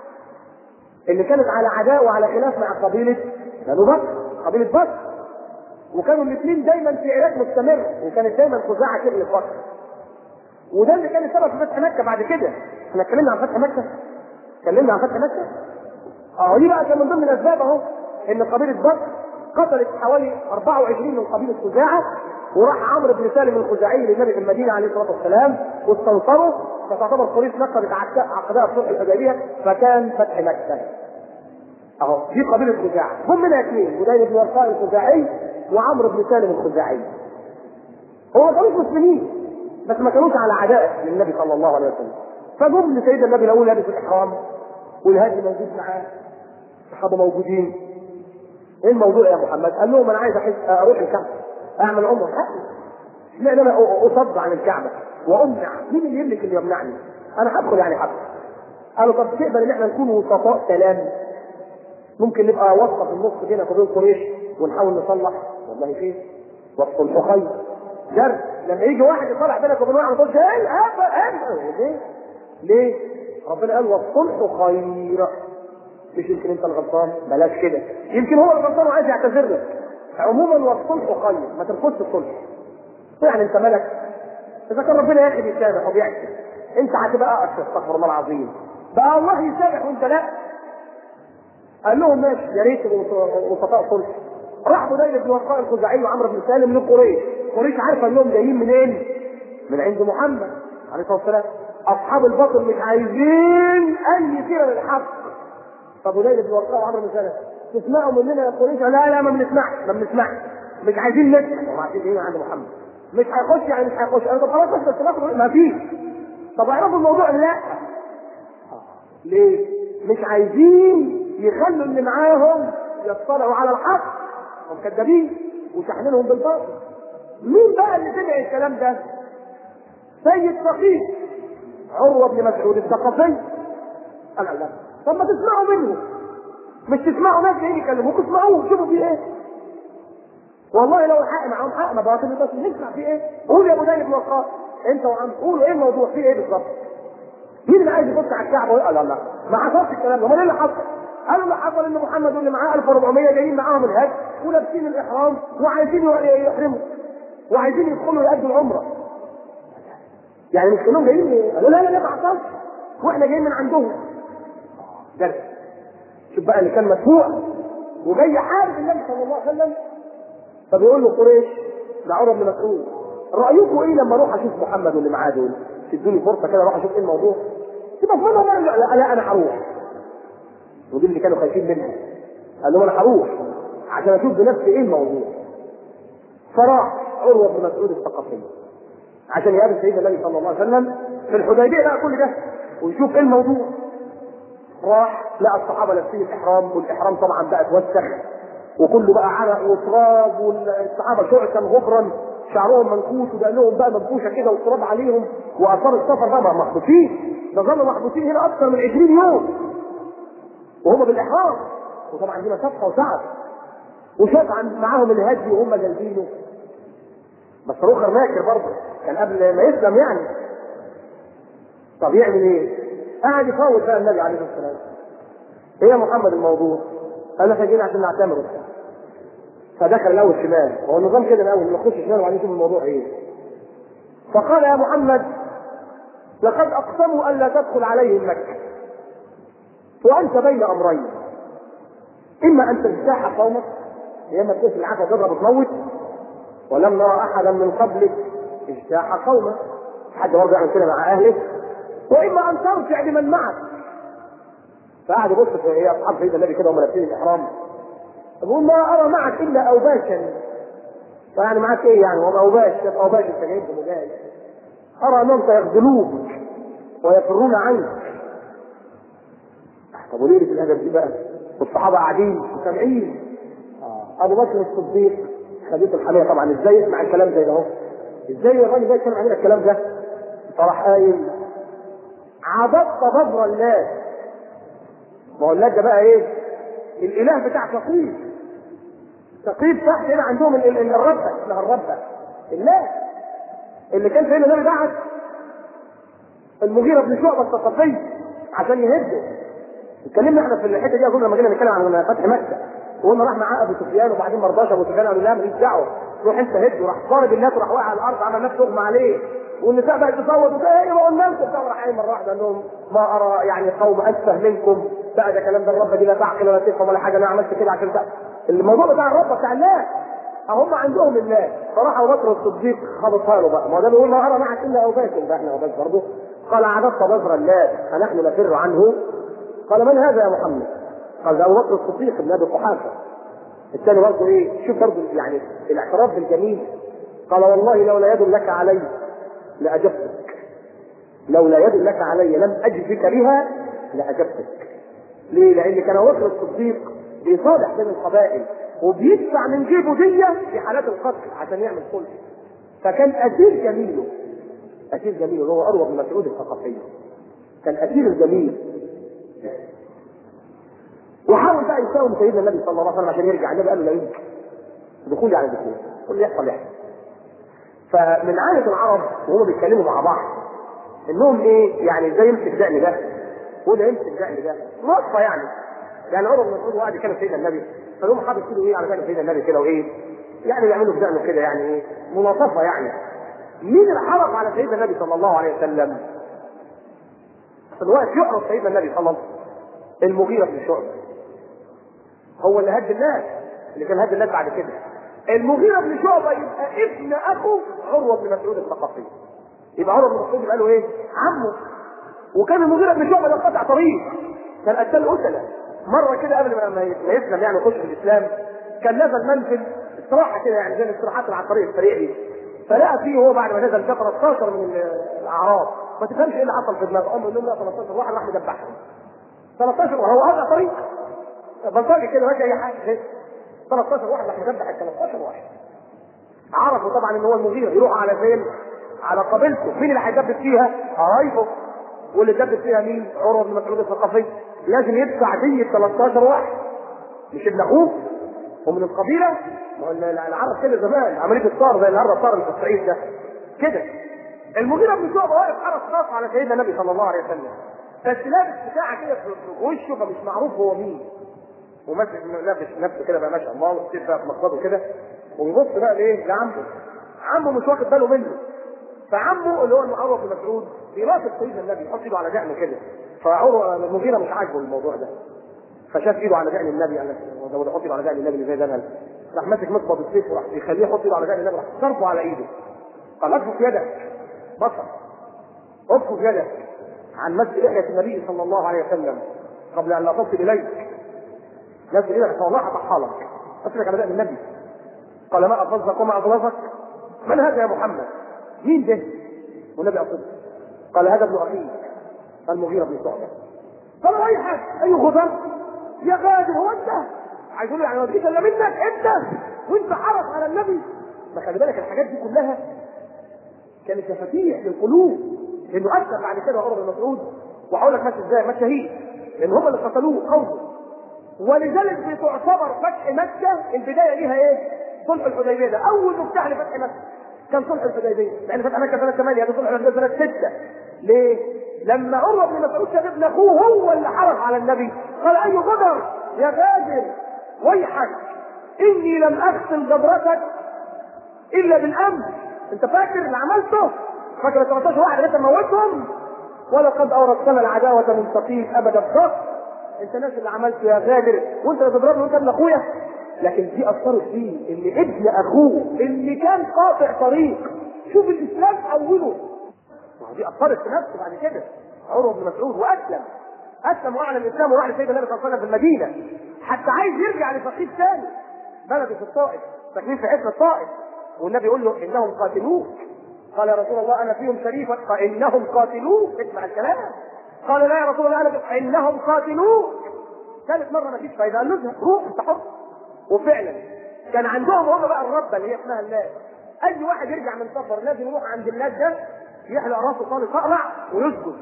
اللي كانت على عداء وعلى خلاف مع قبيله بنو بكر قبيله بكر وكانوا الاثنين دايما في عراك مستمر وكانت دايما خزاعه كبرت بكر وده اللي كان السبب في فتح مكه بعد كده احنا اتكلمنا عن فتح مكه اتكلمنا عن فتح مكه اه دي بقى كان من ضمن الاسباب اهو ان قبيله بكر قتلت حوالي 24 من قبيله خزاعه وراح عمرو بن سالم الخزاعي للنبي في المدينه عليه الصلاه والسلام واستنصروا فتعتبر قريش نقضت عقداء الصلح الحديبيه فكان فتح مكه. اهو دي قبيله خزاعه هم منها اثنين بدايه بن ورقاء الخزاعي وعمرو بن سالم الخزاعي. هو ما كانوش مسلمين بس ما كانوش على عداء للنبي صلى الله عليه وسلم. فجم لسيدنا النبي الاول لابس الاحرام والهادي موجود معاه الصحابه موجودين. ايه الموضوع يا محمد؟ قال لهم انا عايز احس اروح الكعبه اعمل عمره اشمعنى انا اصد عن الكعبه وامنع مين اللي يملك اللي يمنعني؟ انا هدخل يعني هدخل قالوا طب تقبل ان احنا نكون وسطاء سلام ممكن نبقى وسط في النص بينك وبين قريش ونحاول نصلح والله فين؟ وسط الحقيق جرد لما يجي واحد يصلح بينك وبين واحد ما تقولش ايه ليه؟ ليه؟ ربنا قال والصلح خير مش يمكن انت الغلطان بلاش كده يمكن هو الغلطان وعايز يعتذر لك عموما والصلح خير ما ترفضش الصلح يعني انت مالك اذا كان ربنا ياخد يسامح وبيحسن انت هتبقى اقصى استغفر الله العظيم بقى الله يسامح وانت لا قال لهم ماشي يا ريت وسطاء صلح راح بداية بن وقاء الخزاعي وعمرو بن سالم من قريش قريش عارفه انهم جايين منين؟ من عند محمد عليه الصلاه والسلام اصحاب الباطل مش عايزين اي سيره للحق فبداية بن وقاء وعمرو بن سالم تسمعوا مننا يا قريش لا لا ما بنسمعش ما بنسمعش مش عايزين نسمع هم عايزين ايه عند محمد مش هيخش يعني مش هيخش انا طب خلاص بس بس ناخد ما فيش طب اعرفوا الموضوع لا ليه؟ مش عايزين يخلوا اللي معاهم يطلعوا على الحق هم كذابين وشحنينهم بالباطل مين بقى اللي سمع الكلام ده؟ سيد ثقيف عروه بن مسعود الثقفي قال لا طب ما تسمعوا منه مش تسمعوا ناس جايين يكلموك اسمعوه شوفوا فيه ايه والله لو الحق معاهم حق ما باطل بس نسمع فيه ايه قول يا ابو دايب بن وقاص انت وعم قولوا ايه الموضوع فيه ايه بالظبط مين اللي عايز يبص على الكعبه ويقول لا لا ما حصلش الكلام ده امال ايه اللي حصل؟ قالوا اللي حصل ان محمد واللي معاه 1400 جايين معاهم الهج ولابسين الاحرام وعايزين يحرموا وعايزين يدخلوا يأدوا العمره يعني مش كلهم جايين قالوا لا لا لا ما حصلش واحنا جايين من عندهم درس شوف بقى اللي كان مدفوع وجاي حارب النبي صلى الله عليه وسلم فبيقول له قريش ده عمر بن مسعود رايكم ايه لما اروح اشوف محمد واللي معاه دول تدوني فرصه كده اروح اشوف ايه الموضوع تبقى فاضل لا, لا, لا انا هروح ودي اللي كانوا خايفين منها قال لهم انا هروح عشان اشوف بنفسي ايه الموضوع فراح عروه بن مسعود الثقفي عشان يقابل سيدنا النبي صلى الله عليه وسلم في الحديبيه بقى كل ده ويشوف ايه الموضوع راح لقى الصحابه لابسين الاحرام والاحرام طبعا بقى اتوسخ وكله بقى عرق وتراب والصحابه شعثا غبرا شعرهم منكوش ودقنهم بقى منكوشه كده والتراب عليهم واثار السفر بقى محبوسين ده ظلوا محبوسين هنا اكثر من 20 يوم وهم بالاحرام وطبعا دي مشقه وتعب وشاف معاهم الهدي وهم جايبينه بس روخر ماكر برضه كان قبل ما يسلم يعني طب يعمل ايه؟ قاعد يفوت بقى النبي عليه الصلاه والسلام ايه يا محمد الموضوع؟ قال احنا جايين عشان نعتمر وبتاع فدخل الاول شمال هو النظام كده الاول نخش شمال وبعدين نشوف الموضوع ايه فقال يا محمد لقد اقسموا الا تدخل عليهم مكه وانت بين امرين اما ان تجتاح قومك يا اما تقفل العافيه تضرب وتموت ولم نرى احدا من قبلك اجتاح قومه حد برضه يعمل كده مع اهله واما ان ترجع لمن معك فقعد يبص في ايه اصحاب سيدنا النبي كده وهم لابسين الاحرام يقول ما ارى معك الا اوباشا فيعني معاك ايه يعني هو اوباش شاف اوباش انت جايب مجاهد ارى انهم سيخذلوك ويفرون عنك طب وليه الادب دي بقى والصحابه قاعدين سامعين ابو بكر الصديق خليفه الحميه طبعا ازاي يسمع الكلام زي ده اهو ازاي الراجل ده يسمع علينا الكلام ده فراح قايل عبدت ببر الله ما هو اللات ده بقى ايه؟ الاله بتاع ثقيف ثقيف تحت هنا عندهم ال- ال- الربه اسمها الربه الله اللي كان سيدنا النبي بعت المغيرة بن شعبة الثقفي عشان يهده اتكلمنا احنا في الحته دي اظن لما جينا نتكلم عن فتح مكه وقلنا راح معاه ابو سفيان وبعدين ما رضاش ابو سفيان قال لا ماليش دعوه روح انت هد وراح ضارب الناس وراح واقع على الارض عمل نفسه اغمى عليه والنساء بقت تصوت وتقول ايه ما قلنا لكم بتاع راح قايم مره واحده قال لهم ما ارى يعني قوم اسفه منكم بقى ده كلام ده الرب دي لا تعقل ولا تفهم ولا حاجه انا عملت كده عشان ده الموضوع بتاع الرب بتاع الله هم عندهم الله فراح ابو بكر الصديق خبطها له بقى ما هو ده بيقول ما ارى معك الا اوباش ده احنا اوباش برضه قال عددت بذر الله فنحن نفر عنه قال من هذا يا محمد؟ قال ده ابو بكر الصديق بن ابي قحافه الثاني برضه ايه؟ شوف برضه يعني الاعتراف بالجميل قال والله لولا يد لك علي لاجبتك لولا يد لك علي لم اجزك بها لاجبتك ليه؟ لان كان ابو بكر الصديق بيصالح بين القبائل وبيدفع من جيبه دية في حالات القتل عشان يعمل صلح فكان اسير جميله اسير جميله اللي هو اروى بن مسعود الثقفي كان اسير الجميل وحاول بقى يساوم سيدنا النبي صلى الله عليه وسلم عشان يرجع النبي قال له لا يمكن دخول يعني دخول كل اللي يحصل يحصل فمن عادة العرب وهم بيتكلموا مع بعض انهم ايه يعني ازاي يمسك دقن ده وده يمسك الدقن ده نصفه يعني يعني عمر بن مسعود وقعد يكلم سيدنا النبي فيقوم حاطط كده ايه على دقن سيدنا النبي كده وايه يعني بيعملوا في دقنه كده يعني ايه ملاطفه يعني مين اللي حرص على سيدنا النبي صلى الله عليه وسلم؟ في الوقت يعرف سيدنا النبي صلى الله عليه وسلم المغيرة بن شعبة هو اللي هد الناس اللي كان هد الناس بعد كده المغيرة بن شعبة يبقى ابن اخو عروة بن مسعود الثقفي يبقى عروة بن مسعود يبقى له ايه؟ عمه وكان المغيرة بن شعبة ده قطع طريق كان قتال قتلة مرة كده قبل ما ما يسلم يعني يخش في الاسلام كان نزل منزل استراحة كده يعني زي الاستراحات اللي على الطريق السريع دي فلقى فيه هو بعد ما نزل كان 13 من الاعراب ما تفهمش ايه اللي حصل في دماغه هم يقول له 13 واحد راح مدبحهم 13 وهو هذا طريق بلطجي كده ماشي اي حاجه 13 واحد راح مدبح ال 13 واحد عرفوا طبعا ان هو المغيرة يروح على فين؟ على قبيلته مين اللي هيدبس فيها؟ قرايبه واللي دبس فيها مين؟ عروه بن مسعود الثقفي لازم يدفع دية 13 واحد مش ابن اخوه ومن القبيله ما هو العرب كده زمان عمليه الطار زي النهارده الطار اللي في الصعيد ده كده المغيرة بن شعبة واقف حرس خاص على سيدنا النبي صلى الله عليه وسلم بس لابس بتاعه كده في وشه فمش معروف هو مين وماسك لابس نفسه كده بقى ما شاء الله والسيف بقى في مقصده كده ويبص بقى لايه؟ لعمه عمه مش واخد باله منه فعمه اللي هو المعروف بن مسعود بيراقب سيدنا النبي يحط ايده على دقنه كده فعروه المغيرة مش عاجبه الموضوع ده فشاف ايده على دقن النبي قال لك ده يحط ايده على دقن النبي اللي زي ده أنا. راح ماسك مقبض السيف وراح يخليه يحط ايده على دقن النبي راح ضربه على ايده قال اكفف يدك بصر اكفف يدك عن مد لحية النبي صلى الله عليه وسلم قبل ان لا تصل اليك نزل ايدك فوالله هطحها لك اسلك على دقن النبي قال ما اغلظك وما اغلظك من هذا يا محمد مين ده والنبي اصدق قال هذا ابن اخيك المغيرة بن شعبة قال ويحك اي غدر يا غادر هو انت عايز يقول يعني ما تجيش الا منك انت وانت حرص على النبي ما خلي بالك الحاجات دي كلها كانت مفاتيح للقلوب لانه اسلم بعد كده عمر بن مسعود وهقول لك ماشي ازاي ماشي شهيد لان هم اللي قتلوه قومه ولذلك بتعتبر فتح مكه البدايه ليها ايه؟ صلح الحديبيه ده اول مفتاح لفتح مكه كان صلح الحديبيه لان فتح مكه سنه 8 هذا صلح الحديبيه سنه 6 ليه؟ لما عمر بن مسعود شاف ابن اخوه هو اللي حرص على النبي قال اي غدر يا غادر ويحك اني لم اغسل جبرتك الا بالامس انت فاكر اللي عملته فاكر 13 واحد لسه موتهم ولقد اورثتنا العداوه من ثقيل ابد الظهر انت ناس اللي عملته يا غادر وانت اللي تضربني وانت ابن اخويا لكن دي اثرت فيه ان ابن اخوه اللي كان قاطع طريق شوف الاسلام اوله دي اثرت في نفسه بعد كده عروه بن مسعود واسلم اسلم واعلن الاسلام وراح لسيدنا النبي صلى الله عليه وسلم في المدينه حتى عايز يرجع لفقيد ثاني بلده في الطائف ساكنين في حصن الطائف والنبي يقول له انهم قاتلوك قال يا رسول الله انا فيهم شريفا قال انهم قاتلوك اسمع الكلام قال لا يا رسول الله انا انهم قاتلوك ثالث مره ما فيش فايده قال له اذهب روح انت حر وفعلا كان عندهم هم بقى الربه اللي هي اسمها الناس اي واحد يرجع من سفر لازم يروح عند الناس ده يحلق راسه خالص اقرع ويسجد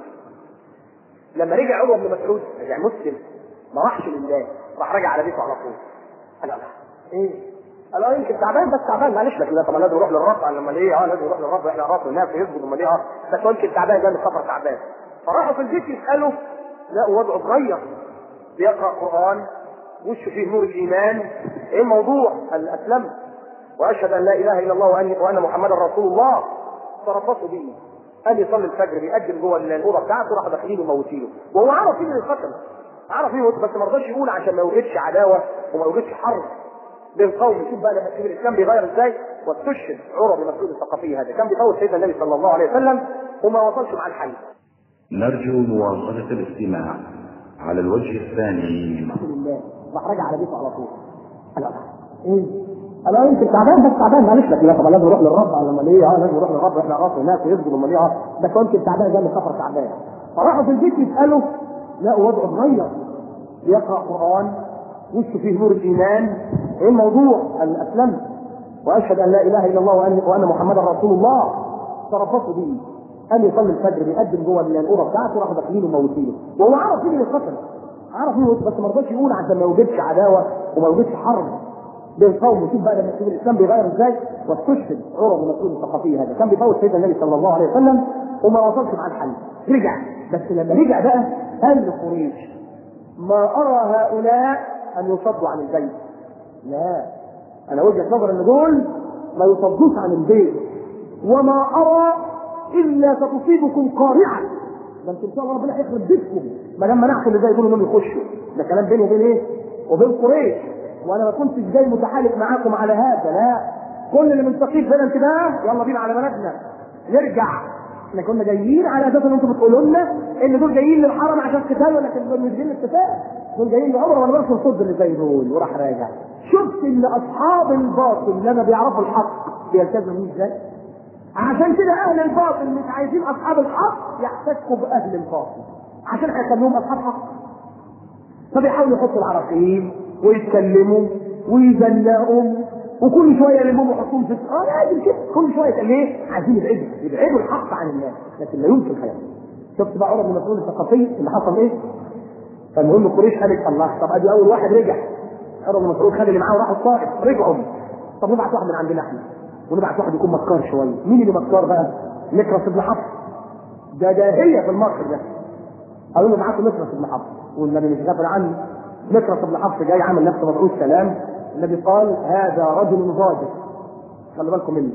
لما رجع عروه بن مسعود رجع مسلم ما راحش لله راح رجع على بيته على طول قال لا ايه قال اه يمكن تعبان بس تعبان معلش لكن لا طبعا لازم يروح للرب قال لما ايه اه لازم يروح للرب يحلق راسه الناس يسجد امال ايه اه بس هو يمكن تعبان جاي من السفر تعبان فراحوا في البيت يسالوا لا وضعه اتغير بيقرا قران وشه فيه نور الايمان ايه الموضوع؟ قال اسلمت واشهد ان لا اله الا الله وان وان محمدا رسول الله فربطوا بيه قال يصلي الفجر بيقدم جوه الاوضه بتاعته راحوا داخلين وموتينه وهو عرف مين اللي قتل عرف مين بس ما رضاش يقول عشان ما يوجدش عداوه وما يوجدش حرب بين قوم شوف بقى لما الاسلام بيغير ازاي واستشهد عروه بن مسعود الثقفي هذا كان بيفوت سيدنا النبي صلى الله عليه وسلم وما وصلش مع الحي نرجو مواصلة الاستماع على الوجه الثاني الحمد لله راح راجع على بيته على طول قال لا ايه قال اه يمكن تعبان بس تعبان معلش لكن لا طبعا لازم يروح للرب قال لما ليه اه لازم يروح للرب احنا راسه الناس ويسجد امال ايه اه بس هو يمكن تعبان جاي من سفر تعبان فراحوا في البيت يسالوا لقوا وضعه اتغير بيقرا قران وشه فيه نور الايمان ايه الموضوع؟ قال اسلمت واشهد ان لا اله الا الله وان وان محمدا رسول الله فربطوا بيه قال يصلي الفجر بيقدم جوه الاوضه بتاعته راحوا داخلين وموتينه وهو عرف مين اللي قتل عرف مين بس ما رضاش يقول عشان ما يوجدش عداوه وما يوجدش حرب بين قوم شوف بقى لما الاسلام بيغير ازاي واستشهد عروه بن مسعود الثقفي هذا كان بيفوت سيدنا النبي صلى الله عليه وسلم وما وصلش مع الحل رجع بس لما رجع بقى اهل قريش ما ارى هؤلاء ان يصدوا عن البيت لا انا وجهه نظر ان دول ما يصدوش عن البيت وما ارى الا ستصيبكم قارعه ده انتم ان شاء الله ربنا هيخرب بيتكم ما دام منعتم اللي زي دول انهم يخشوا ده كلام بيني وبين ايه؟ وبين قريش وانا ما كنتش جاي متحالف معاكم على هذا لا كل اللي من ثقيف هنا انتباه يلا بينا على بلدنا نرجع احنا كنا جايين على اساس ان انتم بتقولوا لنا ان دول جايين للحرم عشان قتال ولكن دول مش جايين للقتال دول جايين لعمره وانا بس الصد اللي زي دول وراح راجع شفت ان اصحاب الباطل لما بيعرفوا الحق بيلتزموا ازاي عشان كده اهل الباطل مش عايزين اصحاب الحق يحتكوا باهل الباطل عشان هيخليهم اصحاب حق فبيحاولوا يحطوا العراقيل ويتكلموا ويزنقوا وكل شويه يلمهم يحطوهم في اه لازم كده كل شويه ليه؟ عايزين يبعدوا يبعدوا الحق عن الناس لكن لا يمكن هيحصل شفت بقى عمر بن مسعود الثقفي اللي حصل ايه؟ فالمهم قريش قالت الله طب ادي اول واحد رجع عمر بن مسعود خد اللي معاه وراحوا الطائف رجعوا طب نبعت واحد من عندنا احنا ونبعت واحد يكون مكار شويه مين اللي مكار بقى؟ نكرس بن حفص ده داهيه في المكر ده قالوا له معاكم نكرس بن حفص والنبي مش غافل عنه نكرس بن حفص جاي عامل نفسه مبعوث سلام النبي قال هذا رجل غادر خلي بالكم منه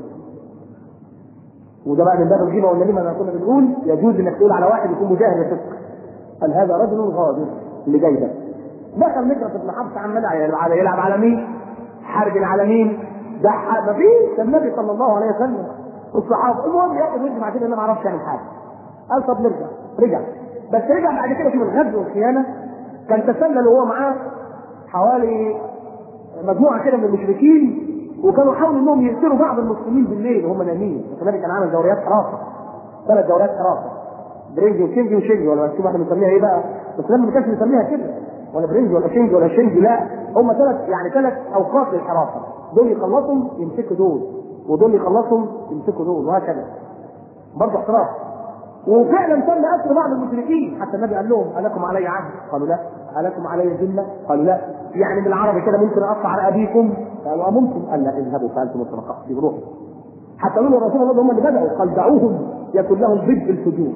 وده بقى من باب الغيبه والنبي ما كنا بنقول يجوز انك تقول على واحد يكون مجاهد لصدق قال هذا رجل غادر اللي جاي ده دخل نكرس بن حفص عمال يلعب يلعب على مين؟ حارب على مين؟ ده ما فيش ده النبي صلى الله عليه وسلم والصحابه المهم ياخد وجه بعدين انا ما اعرفش يعمل حاجه قال طب نرجع رجع بس رجع بعد كده في الغزو والخيانه كان تسلل وهو معاه حوالي مجموعه كده من المشركين وكانوا حاولوا انهم يقتلوا بعض المسلمين بالليل وهم نايمين النبي كان عامل دوريات حراسه ثلاث دوريات حراسه برنج وكينج وشنج ولا شوف احنا بنسميها ايه بقى بس لما ما كانش بنسميها كده ولا برنج ولا شنج ولا شنج لا هم ثلاث يعني ثلاث اوقات للحراسه دول يخلصهم يمسكوا دول ودول يخلصهم يمسكوا دول وهكذا برضه احتراف وفعلا تم اسر بعض المشركين حتى النبي قال لهم الكم علي عهد؟ قالوا لا الكم علي ذمه؟ قالوا لا يعني بالعربي كده ممكن اقطع على ابيكم؟ قالوا ممكن قال لا اذهبوا فانتم الطلقاء يروحوا حتى قالوا له رسول الله هم اللي بداوا قال دعوهم يكن لهم ضد الفجور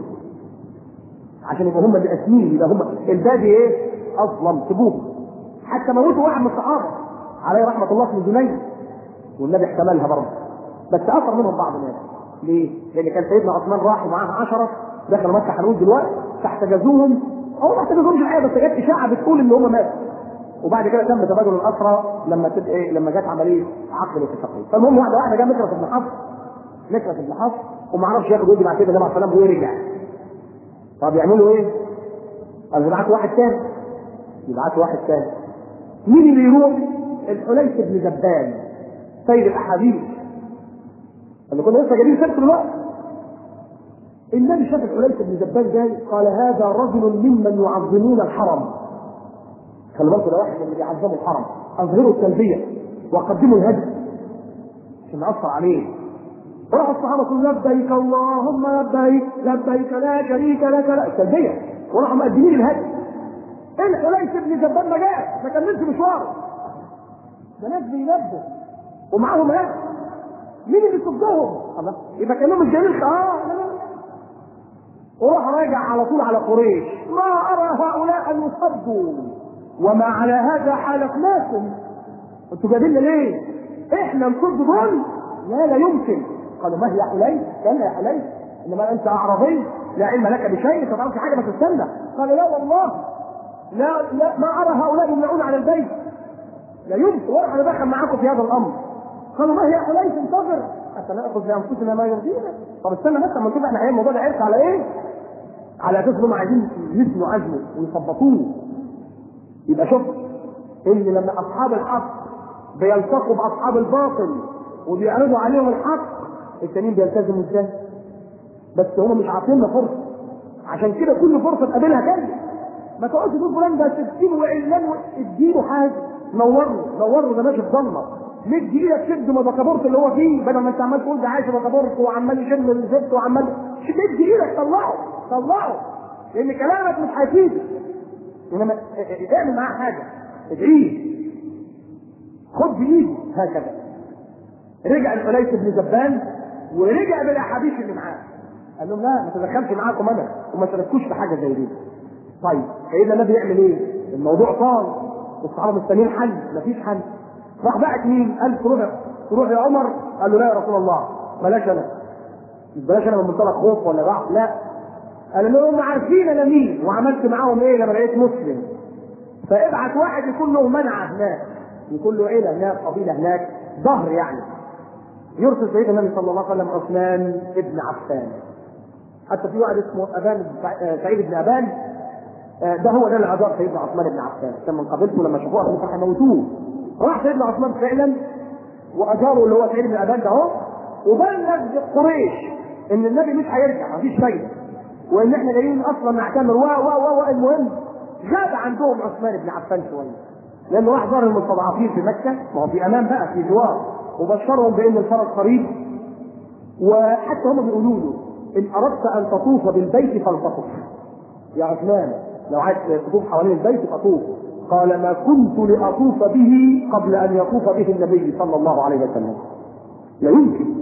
عشان يبقوا هم اللي اسمين يبقى هم الباقي ايه؟ اظلم سيبوهم حتى موتوا واحد من الصحابه عليه رحمه الله اسمه جنيد والنبي احتملها برضه بس اثر منهم بعض الناس ليه؟ لان كان سيدنا عثمان راح ومعاه 10 دخلوا مكه هنقول دلوقتي فاحتجزوهم او ما احتجزوهمش الحقيقه بس جت اشاعه بتقول ان هم ماتوا وبعد كده تم تبادل الاسرى لما تبقى ايه لما جت عمليه عقد الاتفاقيه فالمهم واحده واحده جه مكرس بن حفص مكرس بن حفص وما عرفش ياخد ويجي بعد كده النبي عليه الصلاه والسلام ويرجع طب يعملوا ايه؟ قال يبعتوا واحد تاني يبعتوا واحد تاني مين اللي يروح؟ الحليف بن زبان سيد الاحاديث اللي كنا لسه جايبين سيرته دلوقتي النبي شاف الحليف بن زبان جاي قال هذا رجل ممن يعظمون الحرم خلي بالكم ده واحد من اللي بيعظموا الحرم اظهروا التلبيه وقدموا الهدي عشان نأثر عليه وراح الصحابه كلهم لبيك اللهم لبيك لبيك لا شريك لك لا التلبيه وراحوا مقدمين الهدي الحليف بن زبان ما جاش ما كملش مشواره ده ناس بينبه ومعاهم هدي مين اللي صدهم؟ الله يبقى كانوا مش جايين اه لا لا وراح راجع على طول على قريش ما ارى هؤلاء ان يصدوا وما على هذا حالفناكم انتوا جايبين ليه؟ احنا نصد دول؟ لا لا يمكن قالوا ما هي حليف؟ كان يا حليف انما انت اعرابي لا علم لك بشيء ما تعرفش حاجه ما تستنى قال لا والله لا لا ما ارى هؤلاء يمنعون على البيت لا يمكن ولا هندخل معاكم في هذا الامر قالوا ما هي حليف انتظر حتى ناخذ لانفسنا ما يرضينا طب استنى بس اما نشوف احنا الموضوع ده عرف على ايه؟ على اساس انهم عايزين يثنوا عزمه ويثبطوه يبقى شوف ان لما اصحاب الحق بيلتقوا باصحاب الباطل وبيعرضوا عليهم الحق التانيين بيلتزموا ازاي؟ بس هم مش عاطيننا فرصه عشان كده كل فرصه تقابلها كلمه ما تقعدش تقول فلان ده تديله وعلان اديله حاجه نوره نوره ده ماشي في ضلمه مد ايدك شد ما بكابورت اللي هو فيه بدل ما انت عمال تقول ده عايش بكابورت وعمال يشم الزفت وعمال مد ايدك طلعه طلعه لان كلامك مش هيفيدك انما اعمل معاه حاجه ادعيه خد بايده هكذا رجع الحليف بن زبان ورجع بالاحاديث اللي معاه قال لهم لا ما تدخلش معاكم انا وما تركوش في حاجه زي دي طيب سيدنا النبي يعمل ايه؟ الموضوع طال والصحابه مستنيين حل مفيش حل راح بعت مين؟ قال تروح تروح يا عمر قال له لا يا رسول الله بلاش انا مش بلاش انا من منطلق خوف ولا ضعف لا قال له هم عارفين انا مين وعملت معاهم ايه لما لقيت مسلم فابعت واحد يكون له منعه هناك يكون له عيله هناك قبيله هناك ظهر يعني يرسل سيدنا النبي صلى الله عليه وسلم عثمان ابن عفان حتى في واحد اسمه ابان سعيد بن ابان ده هو ده اللي اجار سيدنا عثمان بن عفان كان من قبيلته لما شافوه قالوا راح يموتوه راح سيدنا عثمان فعلا واجاره اللي هو سعيد بن ابان ده اهو وبلغ قريش ان النبي مش هيرجع مفيش فايده وان احنا جايين اصلا نعتمر و و و المهم غاب عندهم عثمان بن عفان شويه لانه راح زار المستضعفين في مكه ما هو في امان بقى في جوار وبشرهم بان الفرج قريب وحتى هم بيقولوا له ان اردت ان تطوف بالبيت فلتطف يا عثمان لو عايز تطوف حوالين البيت فطوف قال ما كنت لاطوف به قبل ان يطوف به النبي صلى الله عليه وسلم لا يمكن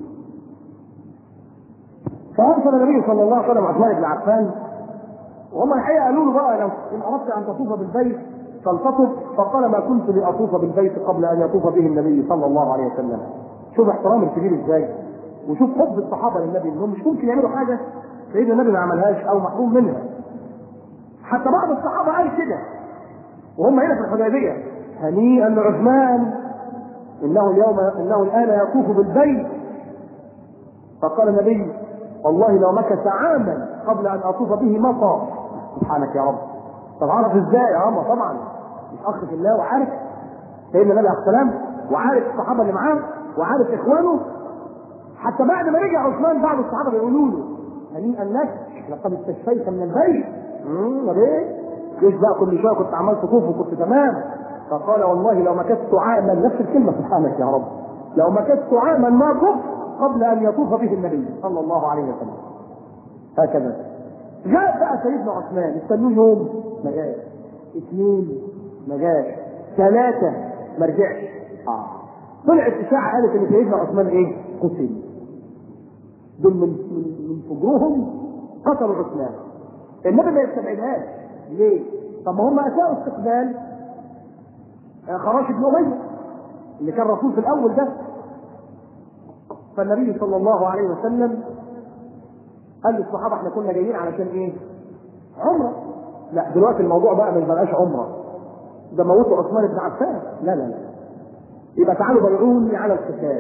فارسل النبي صلى الله عليه وسلم عثمان بن عفان وهم الحقيقه قالوا له بقى لو ان اردت ان تطوف بالبيت فلتطف فقال ما كنت لاطوف بالبيت قبل ان يطوف به النبي صلى الله عليه وسلم شوف احترام الكبير ازاي وشوف حب الصحابه للنبي انهم مش ممكن يعملوا حاجه سيدنا النبي ما عملهاش او محروم منها حتى بعض الصحابه قال كده وهم هنا في الحديبيه هنيئا لعثمان انه اليوم انه الان يطوف بالبيت فقال النبي والله لو مكث عاما قبل ان اطوف به ما طاف سبحانك يا رب طب عرف ازاي يا عم طبعا مش اخ في الله وعارف سيدنا النبي عليه السلام وعارف الصحابه اللي معاه وعارف اخوانه حتى بعد ما رجع عثمان بعض الصحابه بيقولوا له هنيئا لك لقد استشفيت من البيت امم ايه ليش بقى كل شويه كنت عمال تطوف وكنت تمام فقال والله لو مكثت عاما نفس الكلمه سبحانك يا رب لو مكثت عاما ما طفت قبل ان يطوف به النبي صلى الله عليه وسلم هكذا جاء بقى سيدنا عثمان استنوه يوم ما جاش اثنين ما جاش ثلاثة ما رجعش آه. طلعت إشاعة قالت إن سيدنا عثمان إيه؟ قتل دول من من من فجرهم قتلوا عثمان النبي ما يستبعدهاش ليه؟ طب ما هم أساءوا استقبال خراش بن أمية اللي كان رسول في الأول ده فالنبي صلى الله عليه وسلم قال للصحابه احنا كنا جايين علشان ايه؟ عمره لا دلوقتي الموضوع بقى ما بقاش عمره ده موتوا عثمان بن عفان لا لا لا يبقى تعالوا بيعوني على القتال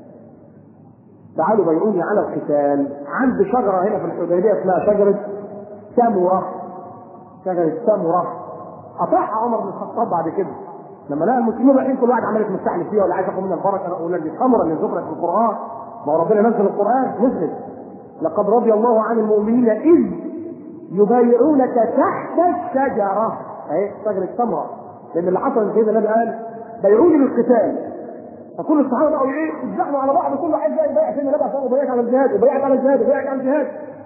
تعالوا بيعوني على القتال عند شجره هنا في الحديبيه اسمها شجره سمره شجره سمره قطعها عمر بن الخطاب بعد كده لما لقى المسلمين رايحين كل واحد عمال يتمسح فيها ولا عايز ياخد منها البركه ولا الخمره اللي ذكرت في القران ما هو ربنا نزل القران نزلت لقد رضي الله عن المؤمنين اذ يبايعونك تحت الشجره اهي شجره سمره لان اللي حصل سيدنا النبي قال بايعوني للقتال فكل الصحابه بقوا ايه يتزحموا على بعض كل واحد بقى يبايع سيدنا النبي عشان يبايعك على الجهاد يبايعك على الجهاد يبايعك على الجهاد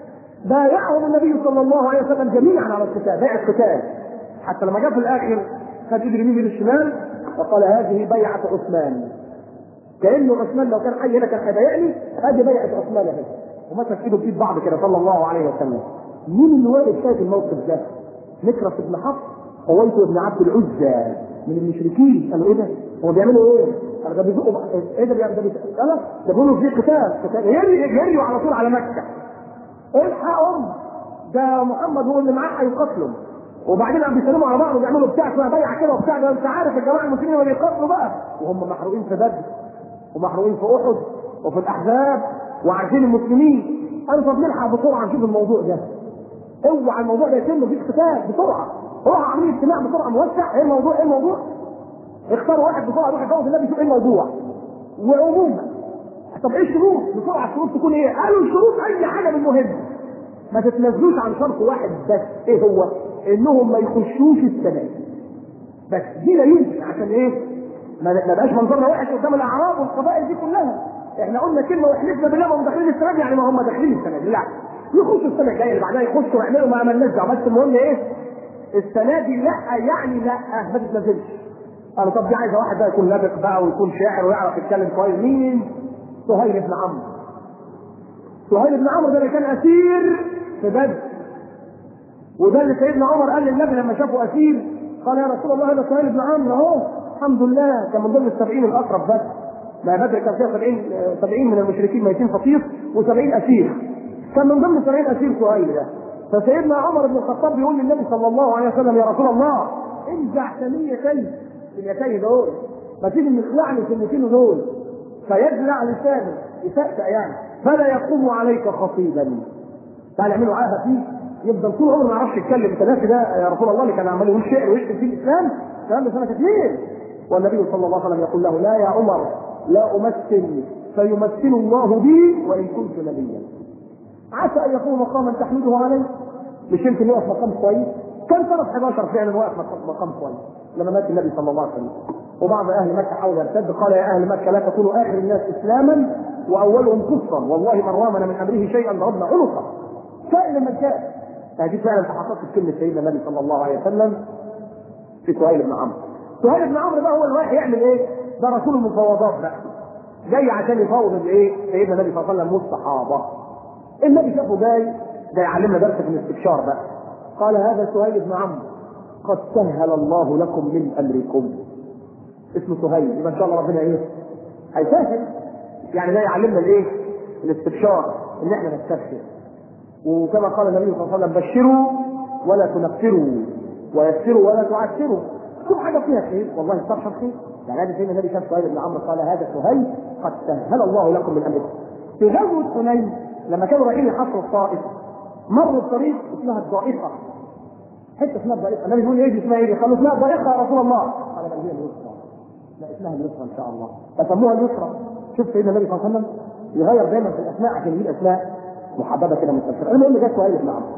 بايعهم النبي صلى الله عليه وسلم جميعا على القتال بيع القتال حتى لما جاء في الاخر خد ايد اليمين من الشمال وقال هذه بيعه عثمان كانه عثمان لو كان حي هنا كان هيبايعني هذه بيعه عثمان اهي ومسك ايده بايد بعض كده صلى الله عليه وسلم مين اللي واقف شايف الموقف ده؟ مكرس بن حفص خويته بن عبد العزى من المشركين قالوا ايه ده؟ هو بيعملوا ايه؟ قالوا ده بيزقوا ايه ده بيعمل ده بيزقوا قال ده بيقولوا في قتال قتال يجري يجريوا على طول على مكه الحقهم ده محمد هو اللي معاه هيقتلهم وبعدين قام بيسلموا على بعض وبيعملوا بتاع اسمها بيعه كده وبتاع ده انت عارف الجماعه المسلمين اللي بيقاتلوا بقى وهم محروقين في بدر ومحروقين في احد وفي الاحزاب وعارفين المسلمين قالوا طب نلحق بسرعه نشوف الموضوع ده اوعى الموضوع ده يتم في قتال بسرعه اوعى عاملين اجتماع بسرعه موسع ايه الموضوع ايه الموضوع اختاروا واحد بسرعه يروح يتجوز النبي يشوف ايه الموضوع وعموما طب ايه الشروط بسرعه الشروط تكون ايه قالوا الشروط اي حاجه من مهم ما تتنازلوش عن شرط واحد بس ايه هو انهم ما يخشوش السنه بس دي لا يمكن عشان ايه ما ما بقاش منظرنا وحش قدام الاعراب والقبائل دي كلها احنا قلنا كلمه وحلفنا بالله ما هم داخلين السنه دي يعني ما هم داخلين السنه دي لا يخشوا السنه الجايه اللي بعدها يخشوا ويعملوا ما عملناش دعوه بس المهم ايه السنه دي لا يعني لا ما تتنازلش قالوا طب دي عايزه واحد بقى يكون لابق بقى ويكون شاعر ويعرف يتكلم كويس مين؟ سهيل بن عمرو سهيل بن عمرو ده اللي كان اسير في بدر وده اللي سيدنا عمر قال للنبي لما شافه اسير قال يا رسول الله هذا سهيل بن عمرو اهو الحمد لله كان من ضمن السبعين الاقرب بس ما بدر كان فيها 70 70 من المشركين ميتين فطير و70 اسير كان من ضمن 70 اسير سهيل ده فسيدنا عمر بن الخطاب بيقول للنبي صلى الله عليه وسلم يا رسول الله انزع ثنيتي اليتين دول ما تيجي نخلعني سنتين دول فيجلع لسانه يسأسأ يعني فلا يقوم عليك خطيبا تعال يعملوا عاهه فيه يفضل طول عمره ما يعرفش يتكلم الثلاثي ده يا رسول الله اللي كان عمال يقول شعر ويشتم فيه الاسلام الكلام ده سنه كتير والنبي صلى الله عليه وسلم يقول له لا يا عمر لا امثل فيمثل الله بي وان كنت نبيا عسى ان يكون مقاما تحمده عليه مش يمكن يقف مقام كويس كان سنه 11 فعلا واقف مقام كويس لما مات النبي صلى الله عليه وسلم وبعض اهل مكه حاول يرتد قال يا اهل مكه لا تكونوا اخر الناس اسلاما واولهم كفرا والله من رامنا من امره شيئا ضربنا عنقه سائل من كان هذه فعلا تحققت كلمه سيدنا النبي صلى الله عليه وسلم في سهيل بن عمرو سهيل بن عمرو بقى هو اللي رايح يعمل ايه؟ ده رسول المفاوضات بقى جاي عشان يفاوض الايه؟ سيدنا النبي صلى الله عليه وسلم والصحابه النبي شافه جاي ده يعلمنا درس في الاستبشار بقى قال هذا سهيل بن عمرو قد سهل الله لكم من امركم اسمه سهيل يبقى ان شاء الله ربنا ايه؟ هيسهل يعني ده يعلمنا الايه؟ الاستبشار ان احنا نستبشر وكما قال النبي صلى الله عليه وسلم بشروا ولا تنفروا ويسروا ولا تعسروا كل حاجه فيها خير والله استبشر خير يعني هذا سيدنا النبي شاف سهيل بن عمرو قال هذا سهيل قد سهل الله لكم من امركم في غزوه حنين لما كانوا رايحين يحصروا الطائف مروا الطريق اسمها الضائقه حته اسمها الضائقه النبي بيقول ايه اسمها ايه؟ قالوا اسمها الضائقه يا رسول الله قال بل هي اليسرى لا اسمها اليسرى ان شاء الله فسموها اليسرى شوف سيدنا النبي صلى الله عليه وسلم يغير دايما في الاسماء عشان يجيب اسماء محببه كده مستبشره المهم جت سهيل بن عمرو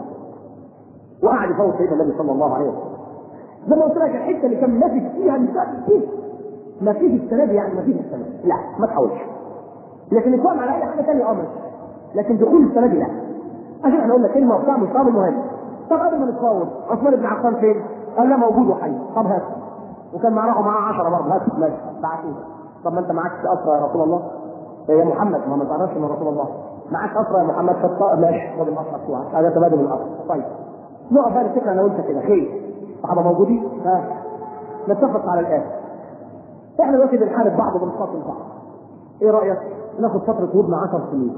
وقعد يفوت سيدنا النبي صلى الله عليه وسلم زي ما قلت لك الحته اللي كان ماسك فيها النساء كتير ما فيش السنه دي يعني ما فيش السنه دي لا ما تحاولش لكن الكلام على اي حاجه ثانيه امر لكن دخول السنه دي لا عشان احنا قلنا كلمه وبتاع مصاب المهم طب قبل ما نتفاوض عثمان بن عفان فين؟ قال لا موجود وحي طب هات وكان معاه معاه 10 برضه هات ماشي بعتوه طب ما انت معاك اسرى يا رسول الله يا محمد ما ما تعرفش من رسول الله معاك اسرى يا محمد فالطائر ماشي خد الاسرى بتوعك هذا تبادل الاسرى طيب نقف بقى نتفق انا وانت كده خير الصحابه موجودين ها نتفق على الان احنا دلوقتي بنحارب بعض وبنقاتل بعض ايه رايك ناخد فتره هدنه 10 سنين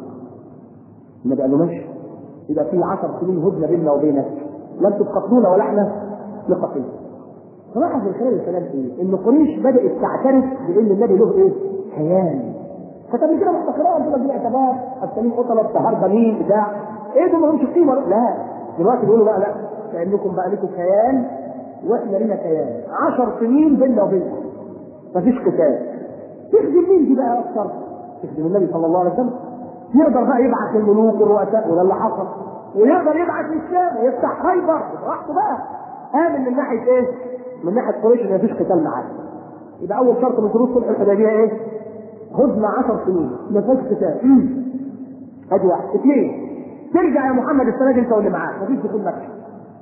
النبي قال له ماشي يبقى في 10 سنين هدنه بيننا وبينك لم تقتلونا ولا احنا نقتل فلاحظ من خلال الكلام ايه؟ ان قريش بدات تعترف بان النبي له ايه؟ كيان فكان كده محتقرين كده بالاعتبار السليم قتله هربانين بتاع ايه دول ما لهمش قيمه لا دلوقتي بيقولوا بقى لا كانكم بقى لكم كيان واحنا لنا كيان 10 سنين بيننا وبينكم مفيش قتال تخدم مين دي بقى اكثر؟ تخدم النبي صلى الله عليه وسلم يقدر بقى يبعث الملوك والرؤساء وده اللي حصل ويقدر يبعث الشام يفتح خيبر براحته بقى امن من ناحيه ايه؟ من ناحيه قريش ان مفيش قتال معاه يبقى اول شرط من شروط صلح الحديبيه ايه؟ هدنه 10 سنين ما فيش قتال ادي واحد اثنين ترجع يا محمد السنه دي انت واللي معاك مفيش دخول مكه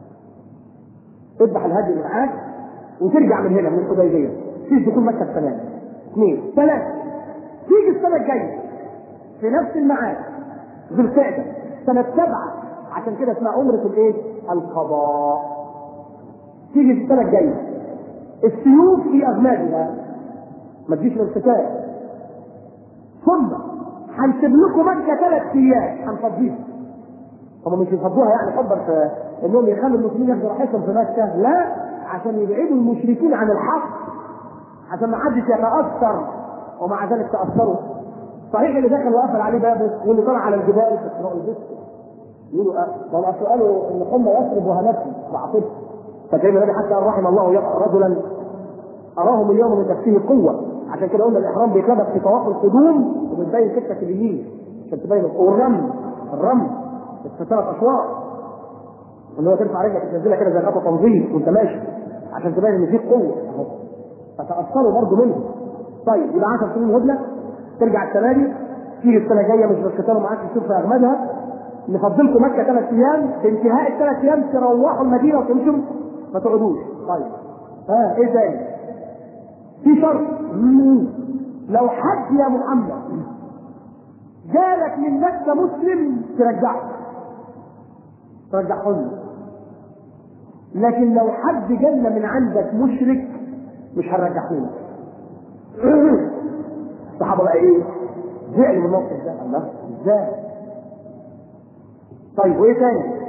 اذبح الهدي اللي معاك وترجع من هنا من الحديبيه مفيش دخول مكه السنه دي اثنين ثلاثه تيجي السنه الجايه في نفس الميعاد ذو القعده سنه سبعه عشان كده اسمها عمره الايه؟ القضاء تيجي في السنه الجايه السيوف في اغمادها ما تجيش من القتال ثم هنسيب لكم مكه ثلاث ايام هنفضيها هم مش يفضوها يعني حبا في انهم يخلوا المسلمين ياخدوا راحتهم في مكه لا عشان يبعدوا المشركين عن الحق عشان ما حدش يتاثر ومع ذلك تاثروا صحيح اللي دخل وقفل عليه بابه واللي طلع على الجبال في اسراء البس يقولوا اه ما الاصل قالوا ان حمى يسرب وهنفسي وعاطفه فكان النبي حتى قال رحم الله رجلا اراهم اليوم من نفسه قوه عشان كده قلنا الاحرام بيتلبس في طواف القدوم وبتبين كتفك اليمين عشان تبين والرمل الرمل في ثلاث اشواط ان هو ترفع رجلك تنزلها كده زي خطوه تنظيم وانت ماشي عشان تبين ان فيك قوه اهو فتاثروا برضه منه طيب يبقى 10 سنين هدنه ترجع السنه دي تيجي السنه الجايه مش بالقتال معاك تشوف في اغمادها نفضلكم مكه ثلاث ايام في انتهاء الثلاث ايام تروحوا المدينه وتمشوا ما تقعدوش طيب ها ايه تاني؟ في شرط لو حد يا محمد جالك من مكه مسلم ترجعه ترجعه له لكن لو حد جالنا من عندك مشرك مش هنرجعه لك الصحابه بقى ايه؟ زعلوا من الموقف ده الله ازاي؟ طيب وايه تاني؟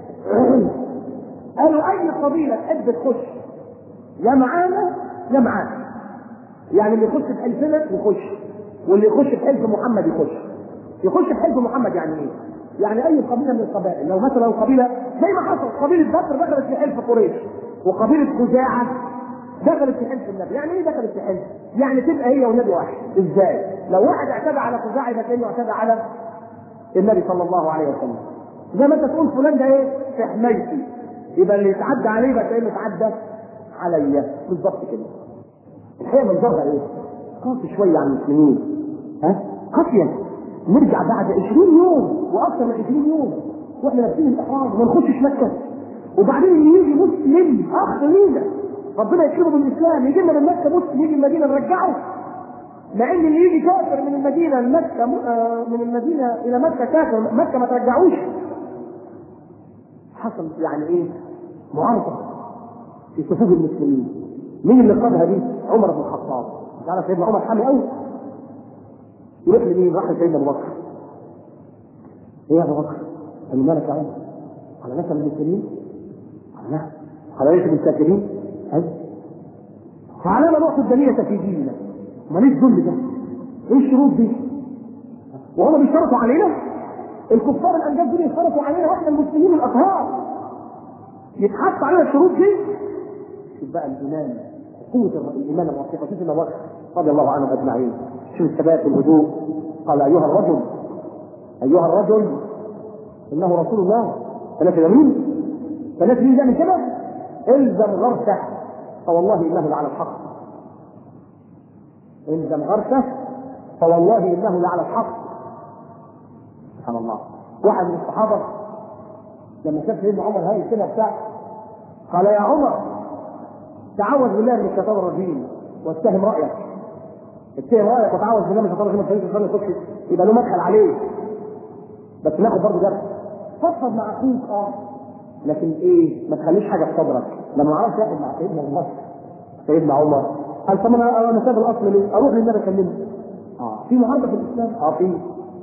قالوا اي قبيله تحب تخش يا معانا يا معانا يعني اللي يخش في حلفنا يخش واللي يخش في حلف محمد يخش يخش في حلف محمد يعني ايه؟ يعني اي قبيله من القبائل لو مثلا قبيله زي ما حصل قبيله بدر دخلت في حلف قريش وقبيله خزاعه دخلت في حلف النبي، يعني ايه دخلت في حلف؟ يعني تبقى هي والنبي واحد، ازاي؟ لو واحد اعتدى على خزاعه يبقى كانه اعتدى على النبي صلى الله عليه وسلم. زي ما انت تقول فلان ده ايه؟ في حمايتي. يبقى اللي يتعدى عليه يبقى كانه اتعدى عليا، بالظبط كده. الحقيقه منظرها ايه؟ قاسي شويه على المسلمين. ها؟ قاسيه. نرجع بعد 20 يوم واكثر من 20 يوم واحنا لابسين الاحرام وما نخشش مكه وبعدين اللي يجي مسلم اخ لينا ربنا يكرمه بالاسلام يجي لنا من مكه مسلم يجي المدينه نرجعه مع ان اللي يجي كافر من المدينه لمكه آه من المدينه الى مكه كافر مكه ما ترجعوش حصل يعني ايه معارضه في صفوف المسلمين مين اللي قادها دي؟ عمر بن الخطاب تعرف سيدنا عمر حامي قوي يروح لمين؟ راح لسيدنا ابو بكر. ايه يا ابو بكر؟ قال له مالك يا عمر؟ قال ليس من المسلمين؟ قال لا. قال ليس من الساكنين؟ قال فعلى ما نعطي الدنيا في ديننا؟ ماليش ذل ده؟ ايه الشروط دي؟ وهم بيشترطوا علينا؟ الكفار الانجاز دول يشترطوا علينا واحنا المسلمين الاطهار يتحط علينا الشروط دي شوف بقى الايمان قوة الإيمان الوثيقة شوف ابن بكر رضي الله عنهم أجمعين شوف الثبات والهدوء قال أيها الرجل أيها الرجل إنه رسول الله فناس مين؟ فناس مين ده من كده؟ الزم غرسه فوالله إنه لعلى الحق الزم غرسه فوالله إنه لعلى الحق سبحان الله واحد من الصحابة لما شاف سيدنا عمر هاي السنة بتاع قال يا عمر تعوذ بالله من الشيطان الرجيم واتهم رايك اتهم رايك وتعوذ بالله من الشيطان الرجيم ما تخليش الشيطان يخش يبقى له مدخل عليه بس ناخد برضه درس فضفض مع اخوك اه لكن ايه ما تخليش حاجه في صدرك لما عرفت ياخد مع سيدنا ابو بكر سيدنا عمر قال طب انا انا ساب الاصل ليه؟ اروح للنبي اكلمه اه في معارضه في الاسلام؟ اه في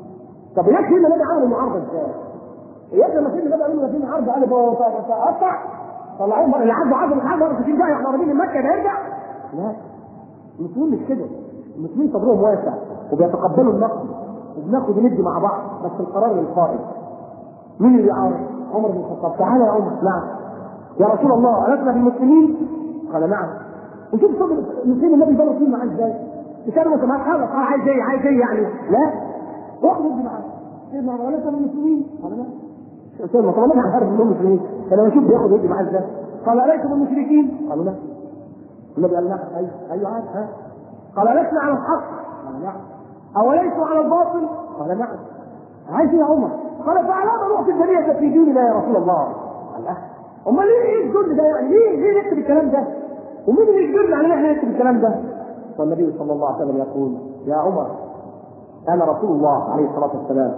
طب يكفي ان النبي عمل المعارضه ازاي؟ يكفي لما سيدنا النبي قال له في معارضه قال فاقطع طلعوهم اللي عنده عزم مش عنده 60 بقى احنا قريبين من مكه ده يرجع لا المسلمين مش كده المسلمين صدرهم واسع وبيتقبلوا النقد وبناخد وندي مع بعض بس القرار للقائد مين اللي يعارض؟ عمر بن الخطاب تعالى يا عمر نعم يا رسول الله ألسنا بالمسلمين؟ قال نعم وشوف صدر المسلمين النبي بنوا فيه معاه ازاي؟ كانوا انت معاك خلاص قال عايز ايه عايز ايه يعني لا واخد ودي معاه سيدنا عمر ألسنا بالمسلمين؟ قال لا سيدنا طبعا ما عارف انهم مسلمين فلما اشوف بياخد ودي معاه ازاي؟ قال أليسوا بالمشركين؟ قالوا لا النبي قال نعم ايوه ايوه عارف ها قال لسنا على الحق قال نعم اوليسوا على الباطل قال نعم عايز يا عمر قال فعلام نعطي الدنيا في ديننا يا رسول الله قال لا امال ليه ايه الجند ده يعني ليه ليه نكتب الكلام ده ومين اللي يجبرنا على ان احنا نكتب الكلام ده والنبي صلى الله عليه وسلم يقول يا عمر انا رسول الله عليه الصلاه والسلام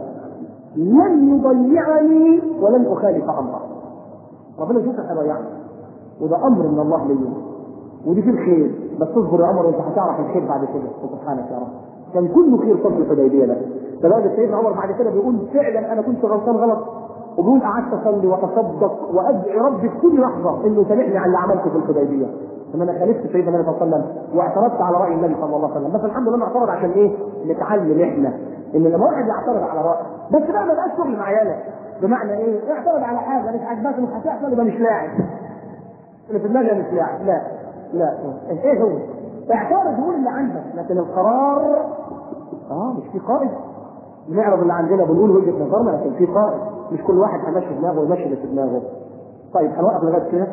لن يضيعني ولن اخالف امره ربنا يشوفك هيضيعني وده امر من الله ليا ودي فيه الخير بس اصبر يا عمر وانت هتعرف الخير بعد كده سبحانك يا رب كان كله خير صلح الحديبيه ده فلذلك سيدنا عمر بعد كده بيقول فعلا انا كنت غلطان غلط وبيقول قعدت اصلي واتصدق وادعي ربي في كل لحظه انه سامحني على اللي عملته في الحديبيه ان انا خالفت سيدنا النبي صلى الله عليه وسلم واعترضت على راي النبي صلى الله عليه وسلم بس الحمد لله اعترض عشان ايه؟ نتعلم احنا ان لما واحد يعترض على راي بس بقى ما بقاش شغل مع عيالك بمعنى ايه؟ اعترض على حاجه مش عاجباك مش هتحصل يبقى مش لاعب اللي في دماغي مش لاعب لا لا ايه هو؟ اعترض قول اللي عندك لكن القرار اه مش في قائد بنعرض اللي عندنا بنقول وجهه نظرنا لكن في قائد مش كل واحد هيمشي دماغه ويمشي اللي في دماغه طيب هنوقف لغايه كده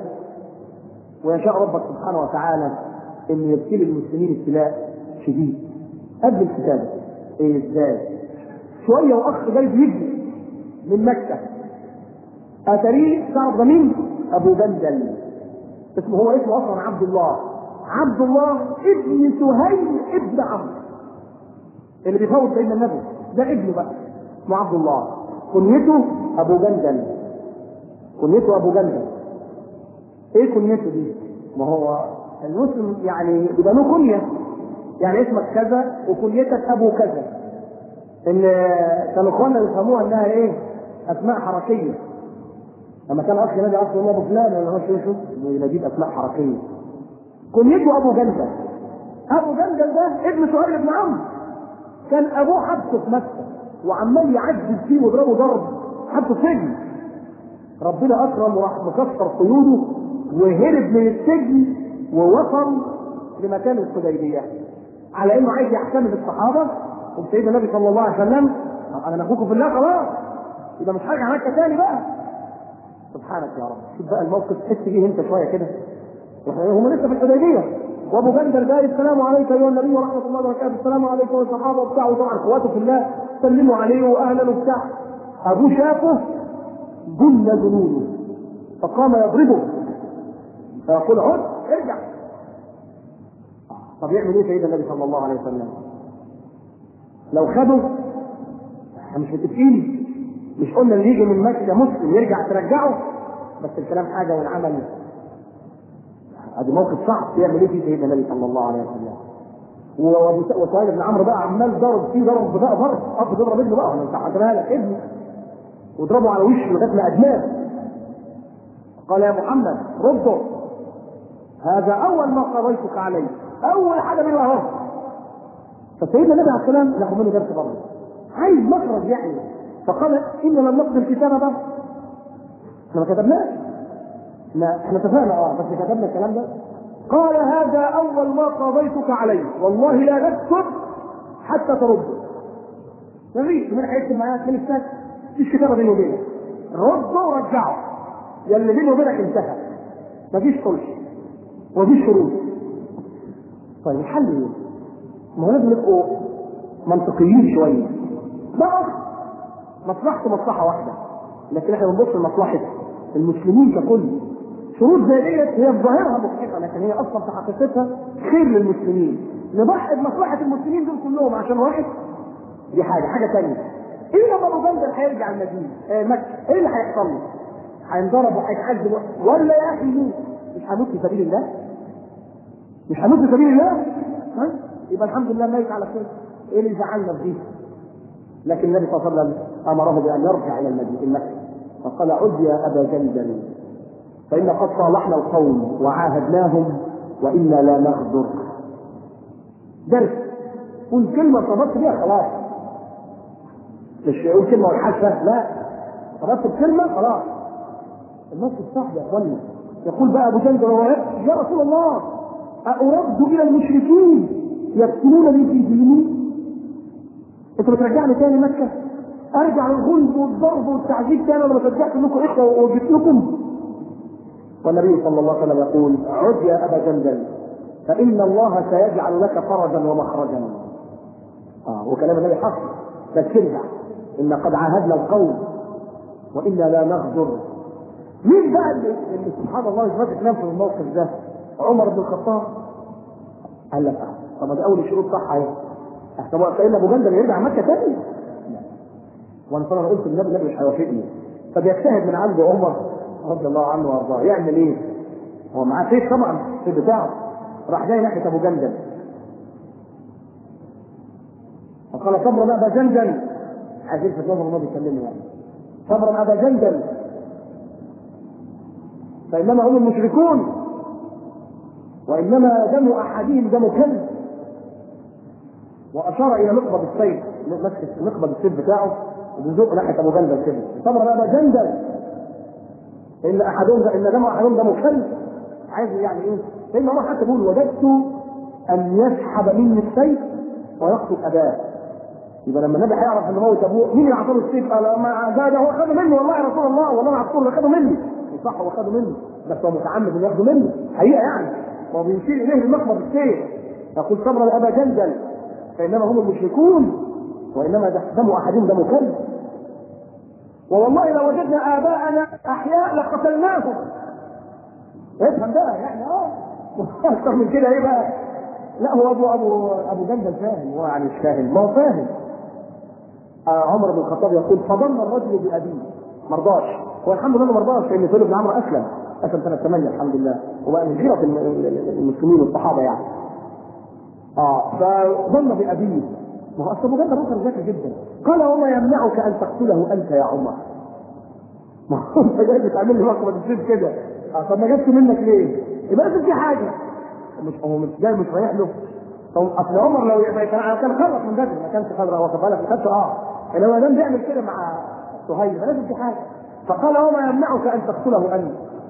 ويشاء ربك سبحانه وتعالى ان يبتلي المسلمين ابتلاء شديد قبل الكتابه ايه ازاي؟ شويه واخ جاي بيجري من مكه اتاريه تعرف ده مين؟ ابو جندل اسمه هو اسمه اصلا عبد الله عبد الله ابن سهيل ابن عمرو اللي بيفوت سيدنا النبي ده ابنه بقى اسمه عبد الله كنيته ابو جندل كنيته ابو جندل ايه كنيته دي؟ ما هو المسلم يعني بيبقى له كنيه يعني اسمك كذا وكنيتك ابو كذا ان كانوا اخواننا يفهموها انها ايه؟ اسماء حركيه لما كان اخ نادي اخ يقول ابو فلان ولا هو شو شو يناديه باسماء حركيه كنيته ابو جندل ابو جندل ده ابن سهيل بن عمرو كان ابوه حبسه في مكه وعمال يعذب فيه ويضربه ضرب حبسه في سجن ربنا اكرم وراح مكسر قيوده وهرب من السجن ووصل لمكان الحديبيه على انه عايز يحتمل الصحابه وسيدنا النبي صلى الله عليه وسلم انا اخوكم في الله خلاص يبقى مش هرجع مكه تاني بقى سبحانك يا رب شوف بقى الموقف تحس بيه انت شويه كده هم لسه في الحديبيه وابو بندر قال السلام عليك ايها النبي ورحمه الله وبركاته السلام عليكم والصحابه وبتاع وطبعا اخواته في الله سلموا عليه واهلا وبتاع ابوه شافه جل جنوده فقام يضربه فيقول عد ارجع طب يعمل ايه سيدنا النبي صلى الله عليه وسلم؟ لو خده احنا مش متفقين مش قلنا اللي يجي من مكه مسلم يرجع ترجعه بس الكلام حاجه والعمل ادي موقف صعب يعمل ايه فيه سيدنا النبي صلى الله عليه وسلم وسهيل بن عمرو بقى عمال ضرب فيه ضرب بقى ضرب اب تضرب ابنه بقى انت حكينا لك ابنه واضربه على وشه لغايه ما ادناه قال يا محمد رده هذا اول ما قضيتك عليه اول حاجه منه اهو فسيدنا النبي عليه السلام ناخد منه درس برضه عايز مخرج يعني فقال ان لم نقضي الكتاب ده احنا ما كتبناش لا احنا اتفقنا اه بس كتبنا الكلام ده قال هذا اول ما قضيتك عليه والله لا نكتب حتى ترده مفيش مين هيكتب معاك من الساك مفيش كتابه بيني وبينك رده ورجعه يا اللي بيني وبينك انتهى مفيش صلح ومفيش شروط طيب الحل ايه؟ ما هو لازم نبقوا منطقيين شويه ده مصلحته مصلحه واحده لكن احنا بنبص لمصلحه المسلمين ككل شروط زي ديت هي في ظاهرها مضحكه لكن هي اصلا في حقيقتها خير للمسلمين نضحي بمصلحه المسلمين دول كلهم عشان واحد دي حاجه حاجه ثانيه ايه لما ابو بندر هيرجع المدينه آه مكه ايه اللي هيحصل له؟ هينضرب وهيتعذب ولا يا اخي يموت مش هموت في سبيل الله؟ مش هموت في سبيل الله؟ ها؟ يبقى الحمد لله ميت على خير ايه اللي زعلنا في دي؟ لكن النبي صلى الله عليه وسلم امره بان يرجع الى المدينه المكه فقال عد يا ابا جندل فإن قد صالحنا القوم وعاهدناهم وإنا لا نغدر درس قول كلمة صدقت بيها خلاص مش يقول كلمة والحشة لا صدقت بكلمة خلاص المسجد صاحبي يا اخوانا يقول بقى ابو جندل يا رسول الله أرد إلى المشركين يفتنونني في ديني أنت بترجعني تاني مكة أرجع للغلب والضرب والتعذيب تاني ولا بترجعت لكم إخوة وجبت لكم والنبي صلى الله عليه وسلم يقول عد يا ابا جندل فان الله سيجعل لك فرجا ومخرجا اه وكلام النبي حق بس ترجع ان قد عاهدنا القوم وانا لا نغدر مين بقى اللي, اللي سبحان الله مش ماسك نفسه في الموقف ده عمر بن الخطاب قال لك اه طب دي اول شروط صح اهي طب فان ابو جندل يرجع مكه تاني لا وانا طبعا قلت النبي النبي مش هيوافقني فبيجتهد من عنده عمر رضي الله عنه وارضاه يعمل ايه؟ هو معاه سيف طبعا السيف بتاعه راح جاي ناحيه ابو جندل فقال صبرا ابا جندل عايزين في نظر النبي يكلمني يعني صبرا ابا جندل فانما هم المشركون وانما دم احدهم دم كلب واشار الى مقبض السيف مسك مقبض السيف بتاعه وبيزق ناحيه ابو جندل كده صبرا ابا جندل ان احدهم ده ان دم احدهم دم كلب عايز يعني ايه؟ لان عمر حتى بيقول وجدت ان يسحب مني السيف ويقتل اباه يبقى لما النبي هيعرف ان موت ابوه مين اللي عطاه السيف؟ قال ما ده ده هو خده مني والله يا رسول الله والله انا عطوه خده مني صح هو خده مني بس هو متعمد انه ياخده مني حقيقه يعني هو بيشير اليه المقبض السيف يقول صبرا ابا جندل فانما هم المشركون وانما دم احدهم دم كلب ووالله لو وجدنا اباءنا احياء لقتلناهم افهم بقى يعني اه اكثر من كده ايه بقى لا هو ابو ابو ابو جندل فاهم هو يعني مش فاهم ما هو فاهم آه عمر بن الخطاب يقول فضل الرجل بابيه ما رضاش هو الحمد لله ما رضاش لان سهيل بن عمرو اسلم اسلم سنه 8 الحمد لله وبقى من خيره المسلمين والصحابه يعني اه فظن بابيه ما هو اصل مجدد رجل ذكي جدا قال وما يمنعك ان تقتله انت يا عمر ما هو انت جاي بتعمل لي وقفه بتصير كده اه طب ما جبت منك ليه؟ يبقى لازم في حاجه مش هو مش جاي مش رايح له طب اصل عمر لو يبقى كان كان خلص من بدري ما كانش خلص واخد بالك ما كانش اه انما ما دام بيعمل كده مع سهيل فلازم في حاجه فقال وما يمنعك ان تقتله انت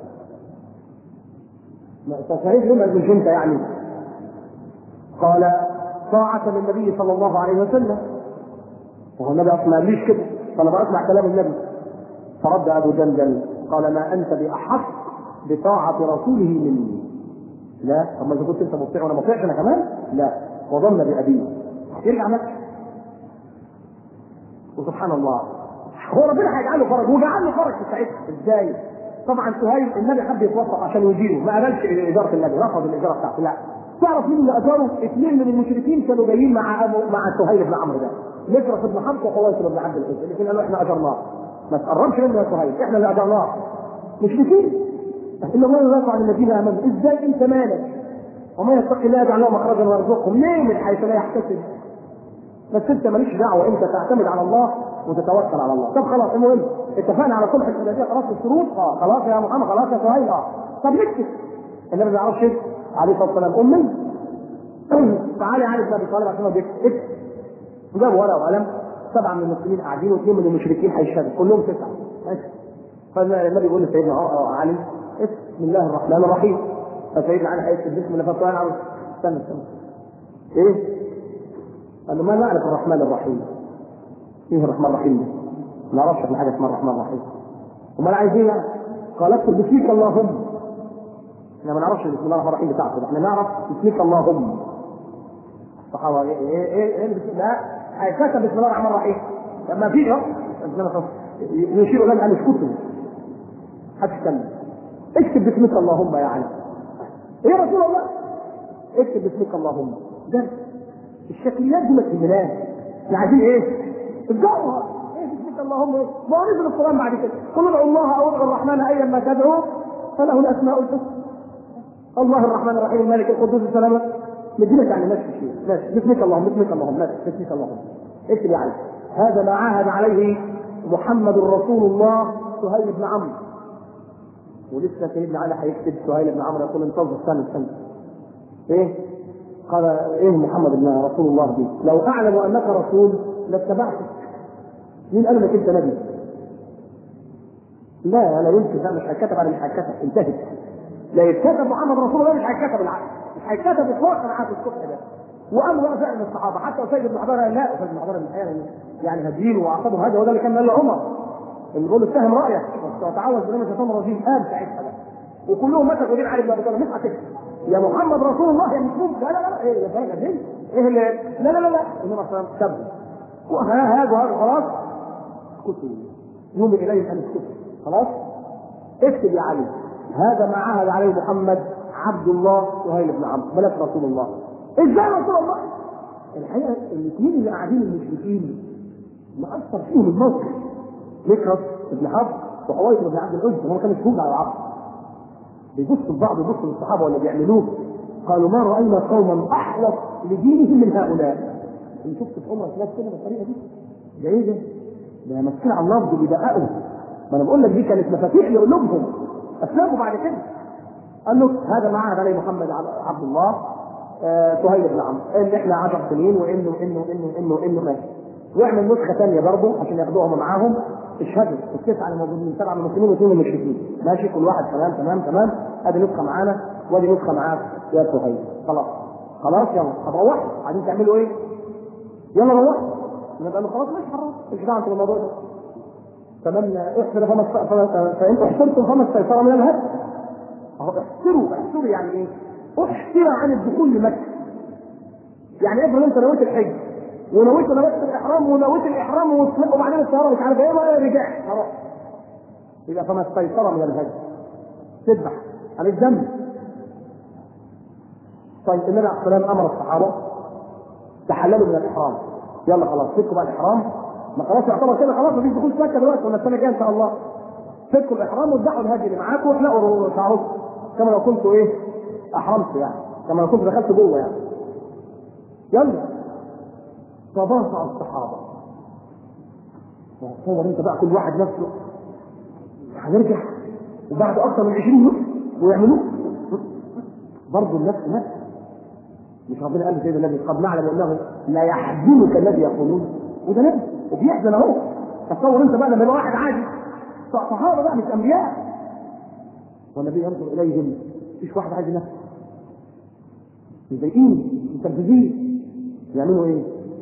صحيح لما مش انت يعني قال طاعة للنبي صلى الله عليه وسلم وهو النبي اصلا ما قاليش كده فانا بسمع كلام النبي فرد ابو جندل قال ما انت باحق بطاعة رسوله مني لا طب ما اذا كنت انت مطيع وانا مطيعش انا كمان لا وظن بابيه يرجع مكه وسبحان الله هو ربنا هيجعل له فرج وجعل له فرج في ساعتها ازاي؟ طبعا سهيل النبي حب يتوسط عشان يجيره ما قبلش اجاره النبي رفض الاجاره بتاعته لا تعرف مين اللي اجاره؟ اثنين من المشركين كانوا جايين مع أبو مع سهيل بن عمرو ده مكرس بن حمص وحويس بن عبد العزيز الاثنين قالوا احنا اجرناه ما تقربش منه يا سهيل احنا اللي اجرناه مشركين ان الله يدافع عن الذين امنوا ازاي انت مالك؟ وما يتق الله يجعل له مخرجا ويرزقهم ليه من حيث لا يحتسب بس انت ماليش دعوه انت تعتمد على الله وتتوكل على الله طب خلاص المهم اتفقنا على صلح الحديبيه خلاص الشروط اه خلاص يا محمد خلاص يا سهيل اه طب نكتب النبي ما يعرفش عليه الصلاه والسلام امي تعالى علي بن ابي طالب عشان هو بيكتب اكتب جاب ورقه وقلم سبعه من المسلمين قاعدين واثنين من المشركين هيشهدوا كلهم تسعه ماشي فالنبي يقول لسيدنا اه علي بسم الله الرحمن الرحيم فسيدنا علي هيكتب بسم الله الرحمن الرحيم استنى استنى ايه؟ قال له ما نعرف الرحمن الرحيم ايه الرحمن الرحيم ده؟ ما نعرفش احنا حاجه اسمها الرحمن الرحيم امال عايز ايه يعني؟ قال اكتب باسمك اللهم احنا ما نعرفش بسم الله الرحمن الرحيم بتاعته احنا نعرف باسمك اللهم الصحابه ايه ايه ايه, إيه بسم الله هيكتب بسم الله الرحمن الرحيم ما فيش اهو يشير الى ان اسكتوا حدش يتكلم اكتب باسمك اللهم يا علي ايه يا رسول الله اكتب باسمك اللهم ده الشكليات دي ما تهمناش احنا عايزين ايه؟ الجوهر ايه باسمك اللهم ايه؟ ما هو نزل القران بعد كده قل ادعوا الله او ادعوا الرحمن ايا ما تدعوا فله الاسماء الحسنى الله الرحمن الرحيم الملك القدوس السلام مدينة يعني نفس الشيء ماشي باسمك اللهم باسمك اللهم ماشي باسمك اللهم اكتب يا علي هذا ما عاهد عليه محمد رسول الله سهيل بن عمرو ولسه سيدنا علي هيكتب سهيل بن عمرو يقول انتظر استنى استنى ايه؟ قال ايه محمد بن رسول الله دي؟ لو اعلم انك رسول لاتبعتك. مين قال لك انت نبي؟ لا لا يمكن لا مش هيتكتب على مش هيتكتب انتهت. لا يتكتب محمد رسول الله مش هيتكتب العقل مش هيتكتب اطلاقا عهد الصبح ده. وقام بقى فعلا الصحابه حتى اسيد بن حضاره لا اسيد بن حضاره الحقيقه يعني هدين واعصابه هذا وده اللي كان قال عمر اللي بيقول اتهم رايك وتعوذ بالله من الشيطان الرجيم قال ساعتها بقى وكلهم مسكوا دين علي بن ابي طالب مش هتكتب يا محمد رسول الله يا مسلم لا لا لا ايه يا فاهم دين ايه اللي لا لا لا لا النبي صلى الله عليه وسلم سب وها هذا وهذا خلاص اسكتوا يوم اليه ان اسكتوا خلاص اكتب يا علي هذا ما عهد عليه محمد عبد الله سهيل بن عمرو ملك رسول الله ازاي رسول الله الحقيقه الاثنين اللي قاعدين المشركين مأثر فيهم الموقف مكرس بن حفص وحويس بن عبد العزى هم كانوا شهود على العصر بيبصوا لبعض يبصوا للصحابه ولا بيعملوه قالوا ما راينا قوما احوط لدينهم من هؤلاء اللي شفت في عمرك ناس كده بالطريقه دي ده ايه ده؟ ده ماسكين على اللفظ بيدققوا ما انا بقول لك دي كانت مفاتيح لقلوبهم اسلموا بعد كده قال له هذا ما عهد عليه محمد عبد الله آه سهيل بن عمرو ان احنا 10 سنين وانه انه انه انه انه ماشي واعمل نسخه ثانيه برضه عشان ياخدوها معاهم اشهدوا التسعه اللي موجودين سبعه من المسلمين واثنين من المشركين ماشي كل واحد تمام تمام تمام ادي نسخه معانا وادي نسخه معاك يا سهيل خلاص خلاص يلا طب روحوا عايزين تعملوا ايه؟ يلا روحوا نبقى له خلاص ماشي حرام مش دعوه انتوا بالموضوع ده تمام احسر فما فانتوا احسرتم فما استيسر من الهدي اهو احسروا احسروا يعني ايه؟ احسر عن الدخول لمكه يعني افرض انت نويت الحج ونويت نويت الاحرام ونويت الاحرام وبعدين الطياره مش عارف ايه رجعت خلاص يبقى فما استيسر من الهدي تذبح عن الذنب طيب النبي عليه الصلاه والسلام امر الصحابه تحللوا من الاحرام يلا خلاص فكوا بقى الاحرام ما خلاص يعتبر كده خلاص مفيش دخول مكه دلوقتي ولا السنه الجايه ان شاء الله فكوا الاحرام وادعوا الهدي اللي معاكم واحلقوا شعركم كما لو كنتوا ايه احرمتوا يعني كما لو كنت دخلت جوه يعني يلا تباطأ الصحابه تصور انت بقى كل واحد نفسه هنرجع وبعد اكثر من 20 يوم ويعملوه برضه النفس نفس مش ربنا قال سيدنا النبي قد نعلم انه لا يحزنك الذي يقولون وده نبي وبيحزن اهو تصور انت بقى لما يبقى واحد عادي صحابه بقى مش انبياء والنبي ينظر اليهم مفيش واحد عايز نفسه مضايقين مستفزين يعملوا ايه؟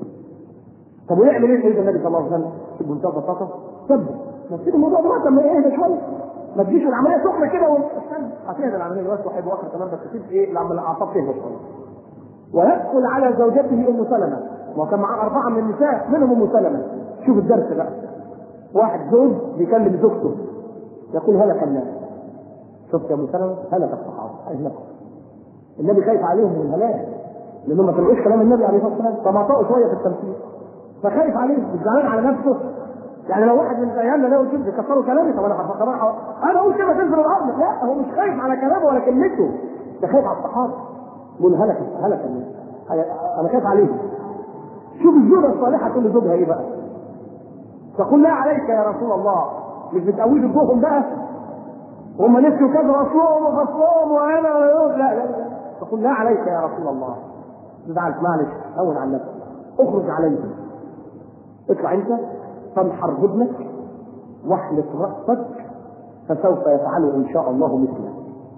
طب ويعمل ايه سيدنا النبي صلى الله عليه وسلم؟ في منتهى البساطه سبب نسيب الموضوع دلوقتي لما يهدى شويه ما تجيش العمليه سخنه كده واستنى هتهدى العمليه دلوقتي واحد واخر كمان بس تسيب ايه العمليه الاعصاب تهدى شويه ويدخل على زوجته ام سلمه وكان معاه اربعه من النساء منهم ام سلمه شوف الدرس بقى واحد زوج بيكلم زوجته يقول هلك الناس شفت يا ام سلمه هلك الصحابه اهلكوا النبي خايف عليهم من الهلاك لانهم ما سمعوش كلام النبي عليه الصلاه والسلام فمعطوا شويه في التمثيل فخايف عليهم مش زعلان على نفسه يعني لو واحد من ايامنا لو كده كسروا كلامي طب انا هفكر انا اقول كده تنزل الارض لا هو مش خايف على كلامه ولا كلمته ده خايف على الصحابه يقول هلك هلك الناس انا خايف عليهم شوف الزوجه الصالحه تقول لزوجها ايه بقى تقول لا عليك يا رسول الله مش بتقوي وجوههم بقى هم نسيوا كذا اصلهم وفصلهم وانا لا لا لا تقول لا عليك يا رسول الله تزعل معلش هون عن نفسك اخرج عليهم اطلع انت فانحر بدنك واحلق راسك فسوف يفعله ان شاء الله مثلك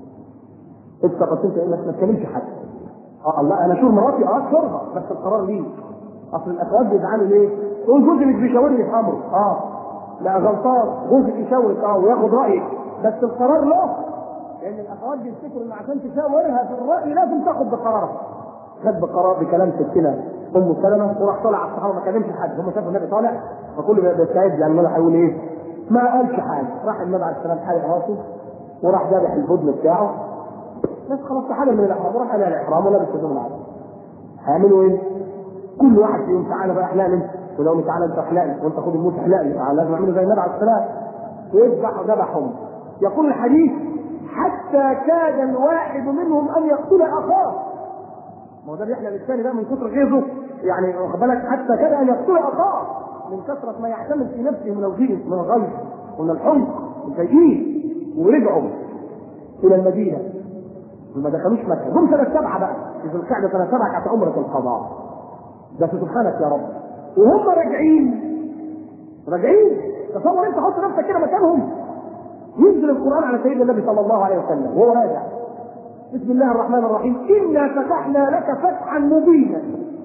انت قلت انك ما تكلمش حد اه الله انا شور مراتي اه شورها بس القرار ليه اصل الاخوات بيزعلوا ليه؟ تقول جوزي مش بيشاورني في امره اه لا غلطان جوزك يشاورك اه وياخد رايك بس القرار له لان الاخوات بيفتكروا ان عشان تشاورها في الراي لازم تاخد بقرارها خد بقرار بكلام ستنا ام سلمه وراح طالع على الصحابه ما كلمش حد هم شافوا النبي طالع فكل بيستعد يعني النبي هيقول ايه؟ ما قالش حاجه راح النبي عليه السلام حالق راسه وراح ذابح البدن بتاعه بس خلاص تعالى من الاحرام وراح على الاحرام ولابس هدوم العرب هيعملوا ايه؟ كل واحد فيهم تعالى بقى احلق لي ولو تعالى انت احلق لي وانت خد الموت احلق لي لازم اعمله زي النبي عليه السلام ويذبح ذبحهم يقول الحديث حتى كاد الواحد منهم ان يقتل اخاه ما هو ده بيحلق الثاني بقى من كثر غيظه يعني واخد بالك حتى كاد ان يقتل اخاه من كثره ما يحتمل في نفسه من الغيظ من الغيظ ومن الحمق والتجهيز ورجعوا الى المدينه وما دخلوش مكه جم سنه سبعه بقى في ذو القعده سنه سبعه كانت عمره القضاء بس سبحانك يا رب وهم راجعين راجعين تصور انت حط نفسك كده مكانهم ينزل القران على سيدنا النبي صلى الله عليه وسلم وهو راجع بسم الله الرحمن الرحيم انا فتحنا لك فتحا مبينا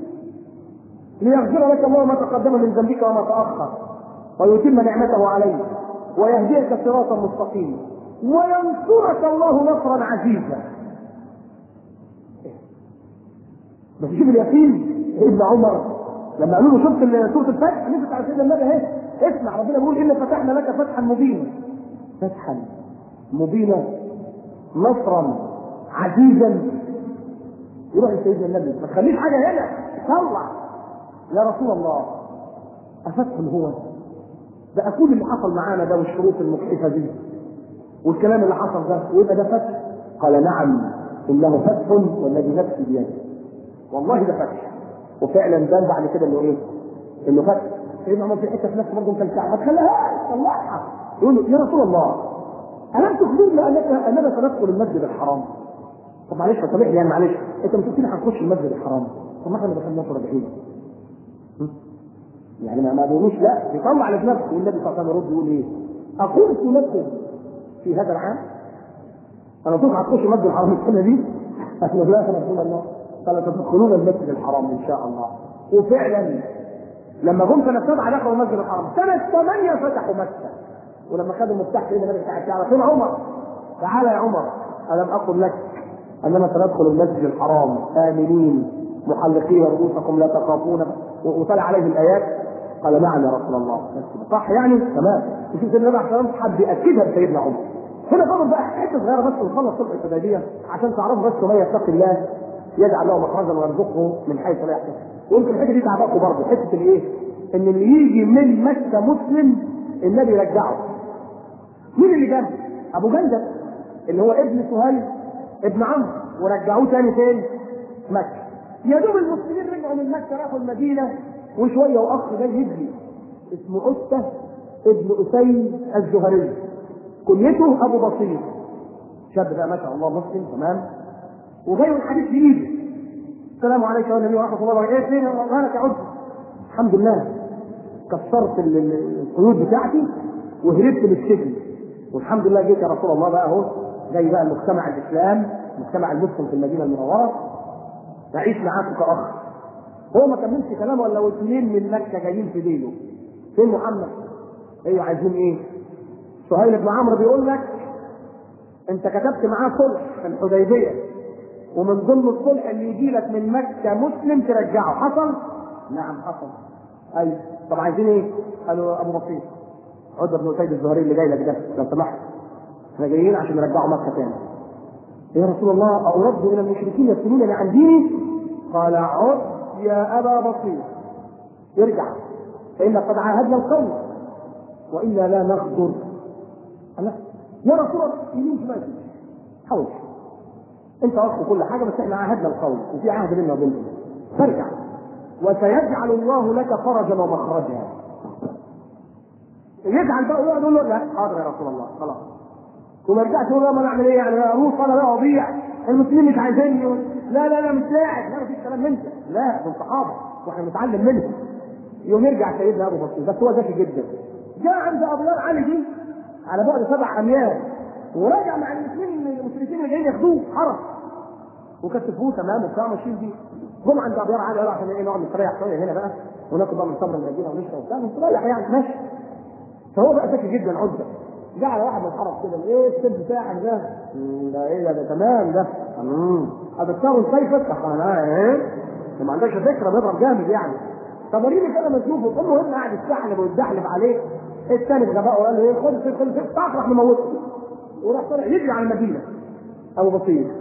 ليغفر لك الله ما تقدم من ذنبك وما تاخر ويتم نعمته عليك ويهديك صراطا مستقيما وينصرك الله نصرا عزيزا بس شوف اليقين ابن عمر لما قالوا له شفت سوره الفتح نزلت على سيدنا النبي اهي اسمع ربنا بيقول انا فتحنا لك فتحا مبينا فتحا مبينا نصرا عزيزا يروح لسيدنا النبي ما تخليش حاجه هنا طلع يا رسول الله افتح هو ده كل اللي حصل معانا ده والشروط المكشفه دي والكلام اللي حصل ده ويبقى ده فتح قال نعم انه فتح والذي نفسي بيده والله ده فتح وفعلا بان بعد كده انه ايه؟ انه فتح سيدنا عمر في حته في نفسه برضه كان ما تخليهاش طلعها يقول له يا رسول الله الم تخبرني انك اننا سندخل المسجد الحرام طب معلش سامحني يعني معلش انت مش قلت لي هنخش المسجد الحرام طب ما احنا دخلنا راجعين يعني ما بيقولوش لا بيطلع على نفسه والنبي صلى الله عليه وسلم يرد يقول ايه؟ اقلت لكم في هذا العام انا طبعا هتخش المسجد الحرام السنه دي احنا لا يا رسول الله قال تدخلون المسجد الحرام ان شاء الله وفعلا لما جم سنه سبعه دخلوا المسجد الحرام سنه ثمانيه فتحوا مكه ولما خدوا المفتاح سيدنا النبي بتاع الكعبه فين عمر؟ تعالى يا عمر الم اقل لك اننا سندخل المسجد الحرام امنين محلقين رؤوسكم لا تخافون وطلع عليه الايات قال نعم يا رسول الله صح يعني تمام وشوف سيدنا النبي عليه الصلاه والسلام حب ياكدها لسيدنا عمر هنا فضل بقى حته صغيره بس ونخلص صلح الحديبيه عشان تعرفوا بس من يتقي الله يجعل له مخرجا ويرزقه من حيث لا يحتسب ويمكن الحته دي تعبكم برضه حته الايه؟ ان اللي يجي من مكه مسلم النبي يرجعه مين اللي جاب؟ ابو جندل اللي هو ابن سهيل ابن عمرو ورجعوه تاني فين؟ مكه يا دوب المسلمين رجعوا من مكه راحوا المدينه وشويه واخ جاي يجري اسمه عتبه ابن اسيد الزهري كنيته ابو بصير شاب بقى ما شاء الله مسلم تمام وجاي الحديث في ايده السلام عليكم يا النبي ورحمه الله وبركاته ايه فين مالك يا عتبه الحمد لله كسرت ال- ال- القيود بتاعتي وهربت من السجن والحمد لله جيت يا رسول الله بقى اهو جاي بقى مجتمع الاسلام مجتمع المسلم في المدينه المنوره تعيش معاكم كاخ هو ما كملش كلامه الا واثنين من مكه جايين في ديله فين محمد؟ ايوه عايزين ايه؟ سهيل بن عمرو بيقول لك انت كتبت معاه صلح في الحديبيه ومن ضمن الصلح اللي يجي لك من مكه مسلم ترجعه حصل؟ نعم حصل ايوه طب عايزين ايه؟ قالوا ابو بصير عتبه بن اسيد الزهري اللي جاي لك ده لو سمحت احنا جايين عشان نرجعوا مكه تاني يا رسول الله أرد إلى المشركين يفتنونني عن ديني قال عد يا أبا بصير ارجع فإن قد عاهدنا القوم وإلا لا نغدر لا يا رسول الله يمين شمال حاول انت اخ كل حاجه بس احنا عاهدنا القوم وفي عهد بيننا وبينكم فارجع وسيجعل الله لك فرجا ومخرجا يجعل بقى يقعد يقول له لا حاضر يا رسول الله خلاص وما رجعت تقول له ما نعمل ايه يعني اروح انا بقى اضيع المسلمين مش عايزيني لا لا لا مش لاعب لا مفيش كلام من ده لا دول صحابه واحنا بنتعلم منهم يوم يرجع سيدنا ابو بكر بس هو ذكي جدا جاء عند ابيار علي دي على بعد سبع اميال ورجع مع المسلمين المشركين اللي جايين ياخدوه حرس وكتفوه تمام وبتاع ماشيين بيه جم عند ابيار علي قالوا عشان ايه نقعد نستريح شويه هنا بقى وناكل بقى من تمر المدينه ونشرب وبتاع نستريح يعني ماشي فهو بقى ذكي جدا عزة جه على واحد من الحرس كده ايه السب بتاعك ده؟ مم، ده ايه ده, ده تمام ده امم هتكسروا سيفك انا ايه ده ما عندكش فكره بيضرب جامد يعني طب وريني كده ما تشوفه تقول له ابن قاعد يستحلب ويتدحلب عليه الثاني بغباء وقال له ايه خد خد خد خد راح مموته وراح طلع يجري على المدينه ابو بصير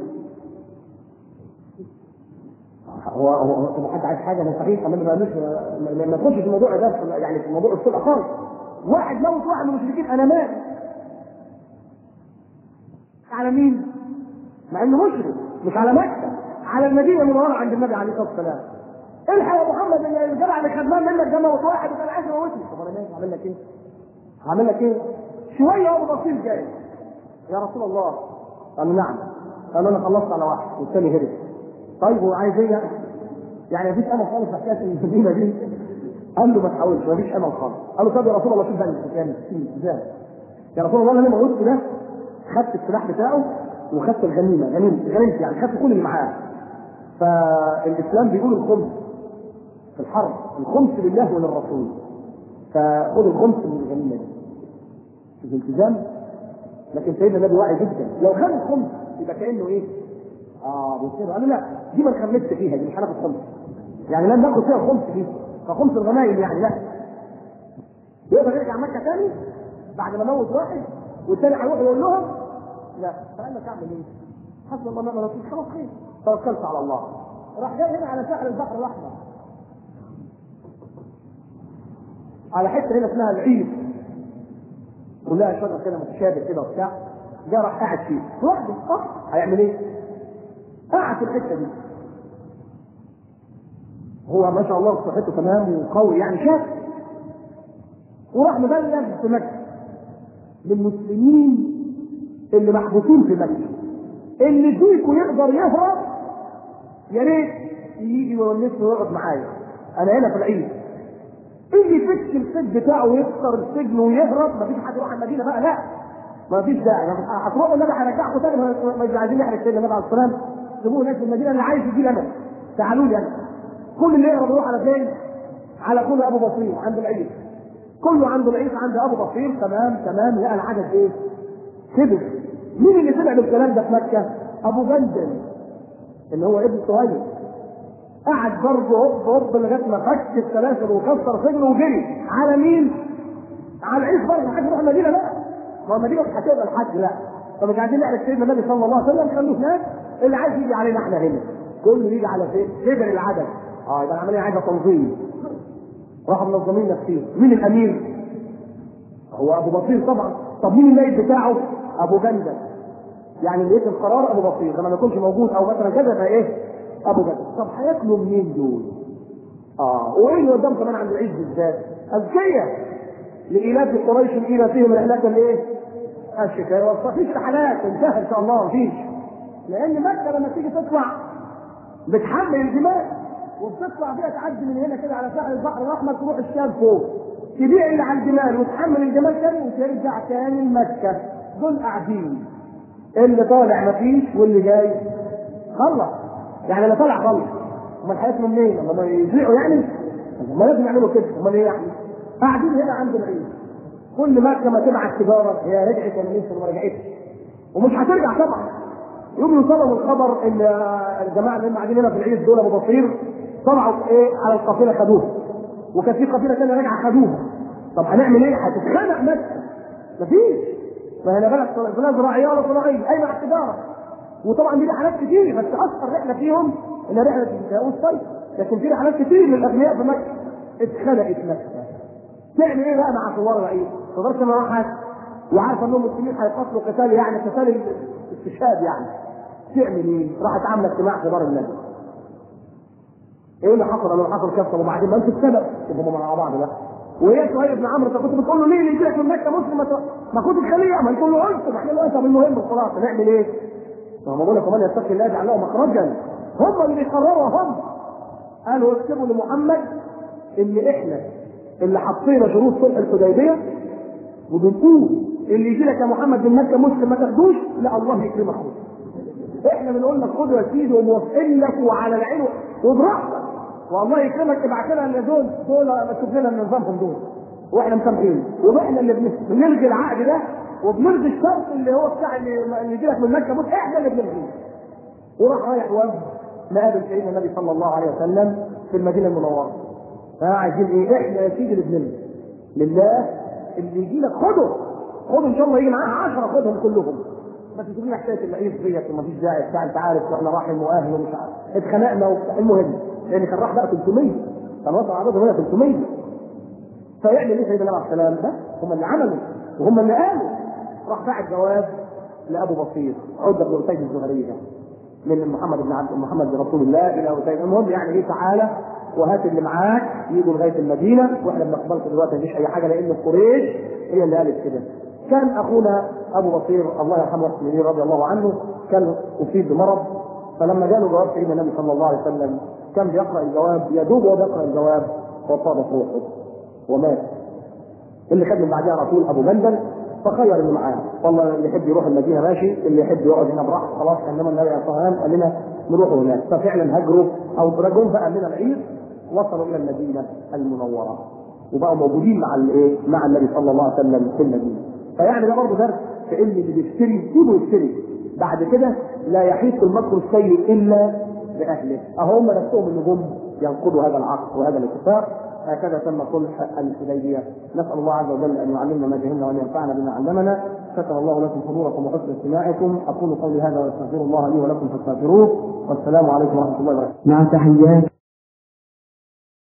هو هو هو طب حد عايز حاجه من صحيح ما بقالوش ما ما تخش في الموضوع ده يعني في موضوع الصلح خالص واحد موت واحد من المشركين انا مات على مين؟ مع انه مشرك مش على مكه على المدينه المنوره عند النبي عليه الصلاه والسلام الحق يا محمد ان الجدع اللي خدمان منك ده موت واحد وكان عايز يموتني طب انا ماشي هعمل لك ايه؟ هعمل لك ايه؟ شويه ابو بصير جاي يا رسول الله قال نعم قال انا خلصت على واحد والثاني هرب طيب هو عايز ايه يعني؟ يعني مفيش امل خالص في حكايه المدينه دي قال له ما تحاولش مفيش امل خالص قال له طب يا رسول الله شوف بقى الحكايه ازاي يا رسول الله انا موجود ده خدت السلاح بتاعه وخدت الغنيمه غنيمه غنيمتي يعني خدت كل اللي معاه فالاسلام بيقول الخمس في الحرب الخمس لله وللرسول فخذ الخمس من الغنيمه دي في الالتزام لكن سيدنا النبي واعي جدا لو خد الخمس يبقى كانه ايه؟ اه بيصير قال له لا دي ما نخمسش فيها دي مش هناخد خمس يعني لن ناخد فيها الخمس دي فخمس الغنايم يعني لا يقدر يرجع مكه تاني بعد ما موت واحد والتاني هيروح يقول لهم لا فقال لك اعمل ايه؟ حسب الله ونعم الوكيل خلاص خير توكلت على الله راح جاي هنا على ساحل البحر الاحمر على حته هنا اسمها العيد كلها شجر كده متشابه كده وبتاع جه راح قاعد فيه لوحده اه هيعمل ايه؟ قاعد في الحته دي هو ما شاء الله صحته تمام وقوي يعني شاف وراح مبلغ في مكه للمسلمين اللي محبوسين في مكه اللي فيكم يقدر يهرب يا ريت يجي يونسني ويقعد معايا انا هنا في العيد اللي يفك السجن بتاعه ويكسر السجن ويهرب مفيش حد يروح المدينه بقى لا مفيش داعي هتروحوا النبي هيرجعكم تاني ما- ما- مش عايزين نحرق سيدنا النبي عليه السلام سيبوه هناك في المدينه اللي عايز يجي انا تعالوا لي انا كل اللي يهرب يروح على فين؟ على كل ابو بصير عند العيد كله عنده العيد عند ابو بصير تمام تمام لقى العدد ايه؟ كبر مين اللي سمع بالكلام ده في مكه؟ ابو جندل اللي هو ابن سهيل قعد برضه هوب هوب لغايه ما فك السلاسل وكسر سجنه وجري على مين؟ على العيش برضه محدش يروح المدينه بقى ما هو المدينه مش هتقبل حد لا طب مش عايزين نعرف سيدنا النبي صلى الله عليه وسلم خلوه هناك اللي عايز يجي علينا احنا هنا كله يجي على فين؟ كبر العدد اه يبقى العمليه عايزه تنظيم راحوا منظمين نفسهم مين الامير؟ هو ابو بصير طبعا طب مين النائب بتاعه؟ ابو جندل يعني اللي يكتب قرار ابو بصير لما ما يكونش موجود او مثلا كذا يبقى ايه؟ ابو جندل طب هياكلوا منين دول؟ اه وايه اللي قدام كمان عند العيد بالذات؟ اذكياء لإيلاف قريش إيلافهم رحلة الايه؟ الشتاء مفيش رحلات انتهى ان شاء الله مفيش لان مكه لما تيجي تطلع بتحمل الجمال وبتطلع بيها تعدي من هنا كده على ساحل البحر الاحمر تروح الشام فوق تبيع اللي على الجمال وتحمل الجمال تاني وترجع تاني لمكه دول قاعدين اللي طالع مفيش واللي جاي خلص يعني اللي طالع خلص امال هياكلوا منين؟ امال يذيعوا يعني؟ ما لازم يعملوا كده امال ايه يعني؟ قاعدين هنا عند العيد كل مكه ما تبعت تجاره هي رجعت ولا لسه ما رجعتش ومش هترجع طبعا يوم يوصلهم الخبر ان الجماعه اللي هم قاعدين هنا في العيد دول ابو بصير طلعوا ايه على القافله خدوها وكان في قافله ثانيه راجعه خدوها طب هنعمل ايه؟ هتتخانق مكه مفيش ما هنا بلد بلد زراعيه ولا صناعيه اي مع التجاره وطبعا دي رحلات كتير بس اشهر رحله فيهم اللي رحله الشتاء والصيف لكن في رحلات كتير للاغنياء في مكه اتخنقت مكه تعمل ايه بقى مع ثوار العيد؟ ثوار كما راحت وعارفه انهم المسلمين هيقاتلوا قتال يعني قتال استشهاد يعني تعمل ايه؟ راحت عامله اجتماع في دار النبي ايه اللي حصل؟ انا حصل كذا وبعدين ما انت السبب هم مع بعض بقى وهي سهيل بن عمرو انت كنت بتقول له ليه اللي يجي لك من مكه مسلم ما خد الخليه ما تقول له انت احنا له طب المهم خلاص نعمل ايه؟ ما بقول لك كمان يتقي الله يجعل له مخرجا هم اللي بيقرروا هم قالوا اكتبوا لمحمد ان احنا اللي حطينا شروط صلح الحديبيه وبنقول اللي يجي لك يا محمد من مكه مسلم ما تاخدوش لا الله يكرمك احنا بنقول لك خد يا سيدي وموافقين لك وعلى العين وبراحتك والله يكرمك ابعت لنا ان دول دول شوف لنا نظامهم دول واحنا مسامحين واحنا اللي بنلغي العقد ده وبنلغي الشرط اللي هو بتاع اللي, اللي يجي لك من مكه مسلم احنا اللي بنلغيه وراح رايح وفد مقابل سيدنا النبي صلى الله عليه وسلم في المدينه المنوره ها عايزين ايه؟ احنا يا سيدي اللي بنلغي لله اللي يجي لك خده خده ان شاء الله يجي معاه 10 خدهم كلهم بس تقول لي حكايه العيد ديت ومفيش داعي بتاع انت عارف واحنا رايحين واهل ومش عارف اتخانقنا وبتاع المهم لان كان راح بقى 300 كان وصل عددهم هنا 300 فيعمل ايه سيدنا عليه السلام ده؟ هم اللي عملوا وهم اللي قالوا راح باعت جواب لابو بصير عقده بن اسيد الزهري ده من محمد بن عبد محمد بن رسول الله الى اسيد المهم يعني ايه تعالى وهات اللي معاك يجوا لغايه المدينه واحنا بنقبلك دلوقتي مفيش اي حاجه لان قريش هي اللي قالت كده. كان اخونا ابو بصير الله يرحمه ويحسن رضي الله عنه كان اصيب بمرض فلما جاله جواب سيدنا النبي صلى الله عليه وسلم كان بيقرا الجواب يدوب وهو بيقرا الجواب وطابت روحه ومات. اللي خد من بعدها على طول ابو جندل فخير اللي معاه والله اللي يحب يروح المدينه ماشي اللي يحب يقعد هنا براحته خلاص انما النبي عليه الصلاه والسلام قال لنا نروحوا هناك ففعلا هاجروا او رجعوا بقى من العيد وصلوا الى المدينه المنوره وبقوا موجودين مع الايه؟ مع النبي صلى الله عليه وسلم في المدينه. فيعني ده برضه درس في ان اللي بيشتري سيبه يشتري. بعد كده لا يحيط المكر السيء الا باهله. اهو هم نفسهم اللي هم ينقضوا هذا العقد وهذا الاتفاق هكذا تم صلح الحديبيه نسال الله عز وجل ان يعلمنا ما جهلنا وان ينفعنا بما علمنا شكر الله لكم حضوركم وحسن استماعكم اقول قولي هذا واستغفر الله لي ولكم فاستغفروه والسلام عليكم ورحمه الله وبركاته مع تحيات